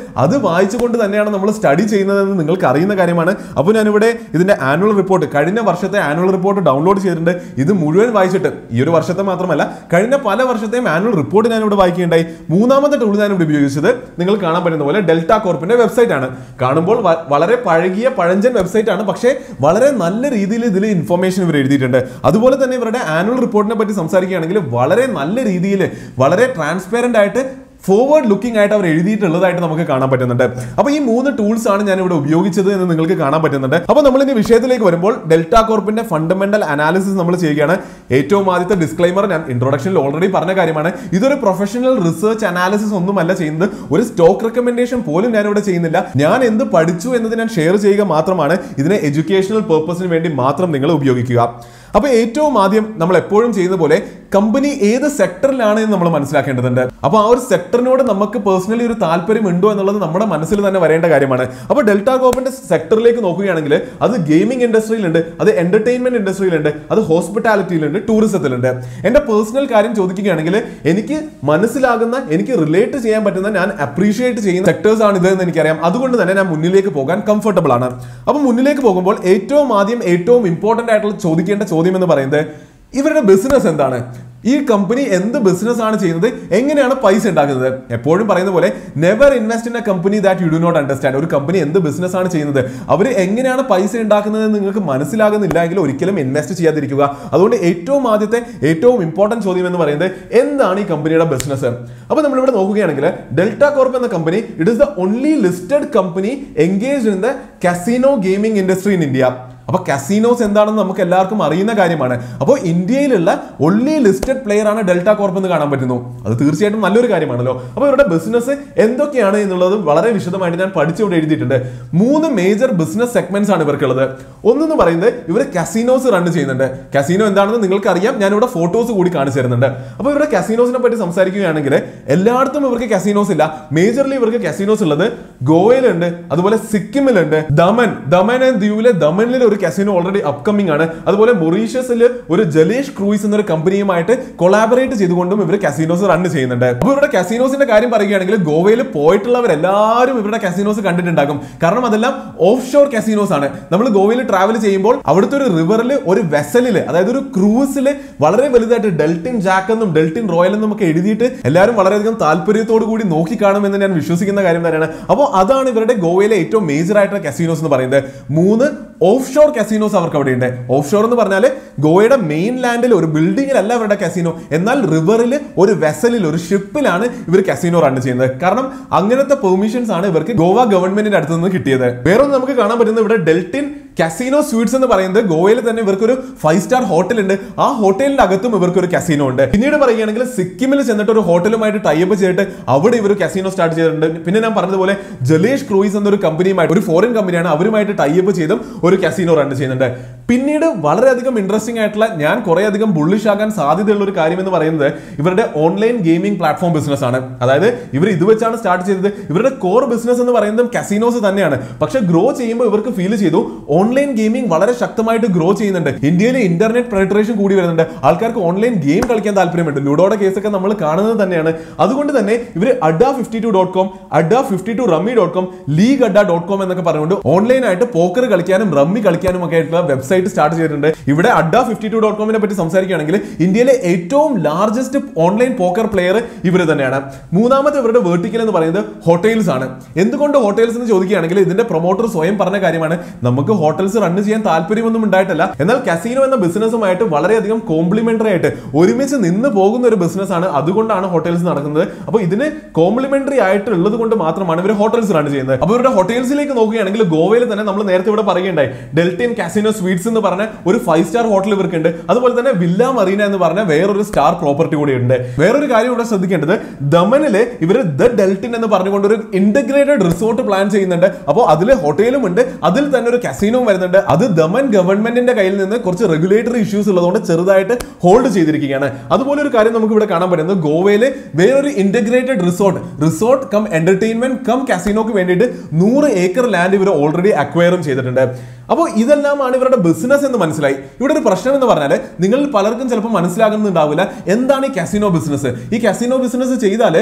വായിച്ചുകൊണ്ട് തന്നെയാണ് നമ്മൾ സ്റ്റഡി ചെയ്യുന്നതെന്ന് നിങ്ങൾക്ക് അറിയുന്ന കാര്യമാണ് അപ്പോൾ ഞാനിവിടെ ഇതിന്റെ ആനുവൽ റിപ്പോർട്ട് കഴിഞ്ഞ വർഷത്തെ ആനുവൽ റിപ്പോർട്ട് ഡൗൺലോഡ് ചെയ്തിട്ടുണ്ട് ഇത് മുഴുവൻ വായിച്ചിട്ട് ഈ ഒരു വർഷത്തെ മാത്രമല്ല കഴിഞ്ഞ പല വർഷത്തെയും ആനുവൽ റിപ്പോർട്ട് ഞാൻ ഇവിടെ വായിക്കുകയുണ്ടായി മൂന്നാമത്തെ ടൂൾ ഞാൻ ഇവിടെ ഉപയോഗിച്ചത് നിങ്ങൾ കാണാൻ പറ്റുന്ന പോലെ ഡെൽറ്റ കോർപ്പിന്റെ വെബ്സൈറ്റ് ആണ് കാണുമ്പോൾ വ- വളരെ പഴകിയ പഴഞ്ചൻ വെബ്സൈറ്റ് ആണ് പക്ഷേ വളരെ നല്ല രീതിയിൽ ഇതിൽ ഇൻഫർമേഷൻ ഇവർ എഴുതിയിട്ടുണ്ട് അതുപോലെ തന്നെ ഇവരുടെ ആനുവൽ റിപ്പോർട്ടിനെ പറ്റി സംസാരിക്കുകയാണെങ്കിൽ വളരെ നല്ല രീതിയിൽ വളരെ ട്രാൻസ്പെറന്റ് ആയിട്ട് ഫോർവേഡ് ലുക്കിംഗ് ആയിട്ട് അവർ എഴുതിയിട്ടുള്ളതായിട്ട് നമുക്ക് കാണാൻ പറ്റുന്നുണ്ട് അപ്പോൾ ഈ മൂന്ന് ടൂൾസ് ആണ് ഞാൻ ഇവിടെ ഉപയോഗിച്ചത് എന്ന് നിങ്ങൾക്ക് കാണാൻ പറ്റുന്നുണ്ട് അപ്പോൾ നമ്മൾ ഇനി വിഷയത്തിലേക്ക് വരുമ്പോൾ ഡെൽറ്റ കോർപ്പിന്റെ ഫണ്ടമെന്റൽ അനാലിസിസ് നമ്മൾ ചെയ്യുകയാണ് ഏറ്റവും ആദ്യത്തെ ഡിസ്ക്ലൈമർ ഞാൻ ഇൻട്രൊഡക്ഷനിൽ ഓൾറെഡി പറഞ്ഞ കാര്യമാണ് ഇതൊരു പ്രൊഫഷണൽ റിസർച്ച് അനാലിസിസ് ഒന്നുമല്ല ചെയ്യുന്നത് ഒരു സ്റ്റോക്ക് റെക്കമെൻഡേഷൻ പോലും ഞാൻ ഇവിടെ ചെയ്യുന്നില്ല ഞാൻ എന്ത് പഠിച്ചു എന്നത് ഞാൻ ഷെയർ ചെയ്യുക മാത്രമാണ് ഇതിനെ എഡ്യൂക്കേഷണൽ പേർപ്പസിന് വേണ്ടി മാത്രം നിങ്ങൾ ഉപയോഗിക്കുക അപ്പൊ ഏറ്റവും ആദ്യം നമ്മൾ എപ്പോഴും ചെയ്യുന്ന പോലെ കമ്പനി ഏത് സെക്ടറിലാണ് എന്ന് നമ്മൾ മനസ്സിലാക്കേണ്ടതുണ്ട് അപ്പൊ ആ ഒരു സെക്ടറിനോട് നമുക്ക് പേഴ്സണലി ഒരു താല്പര്യം ഉണ്ടോ എന്നുള്ളത് നമ്മുടെ മനസ്സിൽ തന്നെ വരേണ്ട കാര്യമാണ് അപ്പൊ ഡെൽറ്റ കോപ്പിന്റെ സെക്ടറിലേക്ക് നോക്കുകയാണെങ്കിൽ അത് ഗെയിമിംഗ് ഇൻഡസ്ട്രിയിലുണ്ട് അത് എന്റർടൈൻമെന്റ് ഇൻഡസ്ട്രിയിലുണ്ട് അത് ഹോസ്പിറ്റാലിറ്റിയിലുണ്ട് ടൂറിസത്തിലുണ്ട് എന്റെ പേഴ്സണൽ കാര്യം ചോദിക്കുകയാണെങ്കിൽ എനിക്ക് മനസ്സിലാകുന്ന എനിക്ക് റിലേറ്റ് ചെയ്യാൻ പറ്റുന്ന ഞാൻ അപ്രീഷിയേറ്റ് ചെയ്യുന്ന സെക്ടേഴ്സ് ആണ് ഇത് എന്ന് എനിക്കറിയാം അതുകൊണ്ട് തന്നെ ഞാൻ മുന്നിലേക്ക് പോകാൻ കംഫർട്ടബിൾ ആണ് അപ്പൊ മുന്നിലേക്ക് പോകുമ്പോൾ ഏറ്റവും ആദ്യം ഏറ്റവും ഇമ്പോർട്ടന്റ് ആയിട്ടുള്ള ചോദിക്കേണ്ട ചോദ്യം എന്ന് പറയുന്നത് ഇവരുടെ ബിസിനസ് എന്താണ് ഈ കമ്പനി എന്ത് ബിസിനസ് ആണ് ചെയ്യുന്നത് എങ്ങനെയാണ് പൈസ ഉണ്ടാക്കുന്നത് എപ്പോഴും പറയുന്ന പോലെ never invest in a company that you do not understand ഒരു കമ്പനി എന്ത് ബിസിനസ് ആണ് ചെയ്യുന്നത് അവർ എങ്ങനെയാണ് പൈസ ഉണ്ടാക്കുന്നത് എന്ന് നിങ്ങൾക്ക് മനസ്സിലാകുന്നില്ല എങ്കിൽ ഒരിക്കലും ഇൻവെസ്റ്റ് ചെയ്യാതിരിക്കുക അതുകൊണ്ട് ഏറ്റവും ആദ്യത്തെ ഏറ്റവും ഇമ്പോർട്ടന്റ് ചോദ്യം എന്ന് പറയുന്നത് എന്താണ് ഈ കമ്പനിയുടെ ബിസിനസ് അപ്പൊ നമ്മളിവിടെ നോക്കുകയാണെങ്കിൽ ഡെൽറ്റ കോർപ്പ് എന്ന company it is the only listed company engage in the casino gaming industry in India അപ്പൊ കസീനോസ് എന്താണെന്ന് നമുക്ക് എല്ലാവർക്കും അറിയുന്ന കാര്യമാണ് അപ്പോൾ ഇന്ത്യയിലുള്ള ഒൺലി ലിസ്റ്റഡ് പ്ലെയർ ആണ് ഡെൽറ്റ കോർപ്പ് എന്ന് കാണാൻ പറ്റുന്നു അത് തീർച്ചയായിട്ടും നല്ലൊരു കാര്യമാണല്ലോ അപ്പോൾ ഇവരുടെ ബിസിനസ് എന്തൊക്കെയാണ് എന്നുള്ളത് വളരെ വിശദമായിട്ട് ഞാൻ പഠിച്ചിവിടെ എഴുതിയിട്ടുണ്ട് മൂന്ന് മേജർ ബിസിനസ് സെഗ്മെന്റ്സ് ആണ് ഇവർക്കുള്ളത് ഒന്നെന്ന് പറയുന്നത് ഇവർ കസീനോസ് റൺ ചെയ്യുന്നുണ്ട് കസീനോ എന്താണെന്ന് നിങ്ങൾക്ക് അറിയാം ഞാൻ ഇവിടെ ഫോട്ടോസ് കൂടി കാണിച്ചു തരുന്നുണ്ട് അപ്പോൾ ഇവരുടെ കസീനോസിനെ പറ്റി സംസാരിക്കുകയാണെങ്കിൽ എല്ലായിടത്തും ഇവർക്ക് കസീനോസ് ഇല്ല മേജർലി ഇവർക്ക് കസീനോസ് ഉള്ളത് ഗോവയിലുണ്ട് അതുപോലെ സിക്കിമിലുണ്ട് ദമൻ ദമൻ ആൻഡ് ദ്വീപിലെ ദമനിൽ ഒരു കസിനോ ഓൾറെഡി അപ്കമിംഗ് ആണ് അതുപോലെ മൊറീഷ്യസിൽ ഒരു ജലേഷ് ക്രൂയിസ് എന്നൊരു കമ്പനിയുമായിട്ട് കൊളാബറേറ്റ് ചെയ്തുകൊണ്ടും ഇവർ കസിനോസ് റൺ ചെയ്യുന്നുണ്ട് അപ്പോൾ ഇവരുടെ കസിനോസിന്റെ കാര്യം പറയുകയാണെങ്കിൽ ഗോവയിൽ പോയിട്ടുള്ളവരെല്ലാവരും ഇവരുടെ കസിനോസ് കണ്ടിട്ടുണ്ടാകും കാരണം അതെല്ലാം ഓഫ് ഷോർ കസിനോസ് ആണ് നമ്മൾ ഗോവയിൽ ട്രാവൽ ചെയ്യുമ്പോൾ അവിടുത്തെ ഒരു റിവറിൽ ഒരു വെസലിൽ അതായത് ഒരു ക്രൂസിൽ വളരെ വലുതായിട്ട് ഡെൽറ്റിൻ ജാക്ക് എന്നും ഡെൽറ്റിൻ റോയൽ എന്നും ഒക്കെ എഴുതിയിട്ട് എല്ലാവരും വളരെയധികം താല്പര്യത്തോടു കൂടി നോക്കി കാണുമെന്ന് ഞാൻ വിശ്വസിക്കുന്ന കാര്യം തന്നെയാണ് അപ്പോൾ അതാണ് ഇവരുടെ ഗോവയിലെ ഏറ്റവും മേജർ ആയിട്ടുള്ള കസിനോസ് എന്ന് പറയുന്നത് മൂന്ന് ഓഫ് ഷോർ കസിനോസ് അവർക്ക് അവിടെ ഉണ്ട് ഓഫ് ഷോർ എന്ന് പറഞ്ഞാൽ ഗോവയുടെ മെയിൻ ലാൻഡിൽ ഒരു ബിൽഡിങ്ങിലല്ല അവരുടെ കസിനോ എന്നാൽ റിവറിൽ ഒരു വെസലിൽ ഒരു ഷിപ്പിലാണ് ഇവർ കസിനോ റൺ ചെയ്യുന്നത് കാരണം അങ്ങനത്തെ പെർമിഷൻസ് ആണ് ഇവർക്ക് ഗോവ ഗവൺമെന്റിന്റെ അടുത്ത് നിന്ന് കിട്ടിയത് വേറൊന്ന് നമുക്ക് കാണാൻ പറ്റുന്നത് ഇവിടെ ഡെൽറ്റിൻ കസിനോ സ്വീറ്റ്സ് എന്ന് പറയുന്നത് ഗോവയിൽ തന്നെ ഇവർക്കൊരു ഫൈവ് സ്റ്റാർ ഹോട്ടൽ ഉണ്ട് ആ ഹോട്ടലിന്റെ അകത്തും ഇവർക്ക് ഒരു കസിനോ ഉണ്ട് പിന്നീട് പറയുകയാണെങ്കിൽ സിക്കിമിൽ ചെന്നിട്ട് ഒരു ഹോട്ടലുമായിട്ട് ടൈപ്പ് ചെയ്തിട്ട് അവിടെ ഇവർ കസിനോ സ്റ്റാർട്ട് ചെയ്തിട്ടുണ്ട് പിന്നെ ഞാൻ പറഞ്ഞതുപോലെ ജലേഷ് ക്രൂയിസ് എന്നൊരു കമ്പനിയുമായിട്ട് ഒരു ഫോറിൻ കമ്പനിയാണ് അവരുമായിട്ട് ടൈപ്പ് ചെയ്തും ഒരു കസിനോ റൺ ചെയ്യുന്നുണ്ട് പിന്നീട് വളരെയധികം ഇൻട്രസ്റ്റിംഗ് ആയിട്ടുള്ള ഞാൻ കുറെ അധികം ബുള്ളിഷ് ആകാൻ സാധ്യതയുള്ള ഒരു കാര്യം എന്ന് പറയുന്നത് ഇവരുടെ ഓൺലൈൻ ഗെയിമിംഗ് പ്ലാറ്റ്ഫോം ബിസിനസ് ആണ് അതായത് ഇവർ ഇത് വെച്ചാണ് സ്റ്റാർട്ട് ചെയ്തത് ഇവരുടെ കോർ ബിസിനസ് എന്ന് പറയുന്നത് കസിനോസ് തന്നെയാണ് പക്ഷെ ഗ്രോ ചെയ്യുമ്പോൾ ഇവർക്ക് ഫീൽ ചെയ്തു ഓൺലൈൻ ഗെയിമിംഗ് വളരെ ശക്തമായിട്ട് ഗ്രോ ചെയ്യുന്നുണ്ട് ഇന്ത്യയിലെ ഇന്റർനെറ്റ് പെനട്രേഷൻ കൂടി വരുന്നുണ്ട് ആൾക്കാർക്ക് ഓൺലൈൻ ഗെയിം കളിക്കാൻ താല്പര്യമുണ്ട് ലുഡോയുടെ കേസൊക്കെ നമ്മൾ കാണുന്നത് തന്നെയാണ് അതുകൊണ്ട് തന്നെ ഇവർ Adda fifty two dot com Adda fifty two rummy dot com league Adda dot com എന്നൊക്കെ പറഞ്ഞുകൊണ്ട് ഓൺലൈനായിട്ട് പോക്കർ കളിക്കാനും റമ്മി കളിക്കാനും ഒക്കെ ആയിട്ടുള്ള വെബ്സൈറ്റ് സ്റ്റാർട്ട് ചെയ്തിട്ടുണ്ട് ഇവിടെ അഡ ഫിഫ്റ്റി ടു ഡോട്ട് കോമിനെ പറ്റി സംസാരിക്കുകയാണെങ്കിൽ ഇന്ത്യയിലെ ഏറ്റവും ലാർജസ്റ്റ് ഓൺലൈൻ പോക്കർ പ്ലെയർ ഇവർ തന്നെയാണ് മൂന്നാമത്തെ ഇവരുടെ വേർട്ടിക്കൽ എന്ന് പറയുന്നത് ഹോട്ടൽസ് ആണ് എന്തുകൊണ്ട് ഹോട്ടൽസ് എന്ന് ചോദിക്കുകയാണെങ്കിൽ ഇതിന്റെ പ്രൊമോട്ടർ സ്വയം പറഞ്ഞ കാര്യമാണ് നമുക്ക് ഹോട്ടൽസ് റൺ ചെയ്യാൻ താല്പര്യമൊന്നും ഉണ്ടായിട്ടില്ല എന്നാൽ കസീനോ എന്ന ബിസിനസ്സുമായിട്ട് വളരെയധികം കോംപ്ലിമെന്ററി ആയിട്ട് ഒരുമിച്ച് നിന്ന് പോകുന്ന ഒരു ബിസിനസ് ആണ് അതുകൊണ്ടാണ് ഹോട്ടൽസ് നടക്കുന്നത് അപ്പോൾ ഇതിന് കോംപ്ലിമെന്ററി ആയിട്ട് ഉള്ളത് കൊണ്ട് മാത്രമാണ് ഇവർ ഹോട്ടൽസ് റൺ ചെയ്യുന്നത് അപ്പോൾ ഇവരുടെ ഹോട്ടൽസിലേക്ക് നോക്കുകയാണെങ്കിൽ ഗോവയിൽ തന്നെ നമ്മൾ നേരത്തെ ഇവിടെ പറയുകയുണ്ടായി ഡെൽറ്റൻ കാസിനോ സ്വീറ്റ്സ് എന്ന് പറഞ്ഞ ഒരു ഫൈവ് സ്റ്റാർ ഹോട്ടൽ ഇവർക്കുണ്ട് അതുപോലെ തന്നെ വില്ല മറീന എന്ന് പറഞ്ഞ വേറൊരു സ്റ്റാർ പ്രോപ്പർട്ടി കൂടി ഉണ്ട് വേറൊരു കാര്യം ഇവിടെ ശ്രദ്ധിക്കേണ്ടത് ദമനില് ഇവർ ദ ഡെൽറ്റിൻ എന്ന് പറഞ്ഞുകൊണ്ട് ഒരു ഇന്റഗ്രേറ്റഡ് റിസോർട്ട് പ്ലാൻ ചെയ്യുന്നുണ്ട് അപ്പോൾ അതിൽ ഹോട്ടലും ഉണ്ട് അതിൽ തന്നെ ഒരു കസീനോയും വരുന്നുണ്ട് അത് ദമൻ ഗവൺമെന്റിന്റെ കയ്യിൽ നിന്ന് കുറച്ച് റെഗുലേറ്ററി ഇഷ്യൂസ് ഉള്ളതുകൊണ്ട് ചെറുതായിട്ട് ഹോൾഡ് ചെയ്തിരിക്കുകയാണ് അതുപോലെ ഒരു കാര്യം നമുക്ക് ഇവിടെ കാണാൻ പറ്റുന്നത് ഗോവയിലെ വേറൊരു integrated resort resort cum entertainment cum കസിനോക്ക് വേണ്ടിയിട്ട് നൂറ് ഏക്കർ ലാൻഡ് ഇവർ ഓൾറെഡി അക്വയറും ചെയ്തിട്ടുണ്ട് അപ്പോൾ ഇതെല്ലാമാണ് ഇവരുടെ ബിസിനസ് എന്ന് മനസ്സിലായി ഇവിടെ ഒരു പ്രശ്നം എന്ന് പറഞ്ഞാൽ നിങ്ങൾ പലർക്കും ചിലപ്പോൾ മനസ്സിലാകുന്നുണ്ടാവില്ല എന്താണ് ഈ കസിനോ ബിസിനസ് ഈ കസിനോ ബിസിനസ് ചെയ്താൽ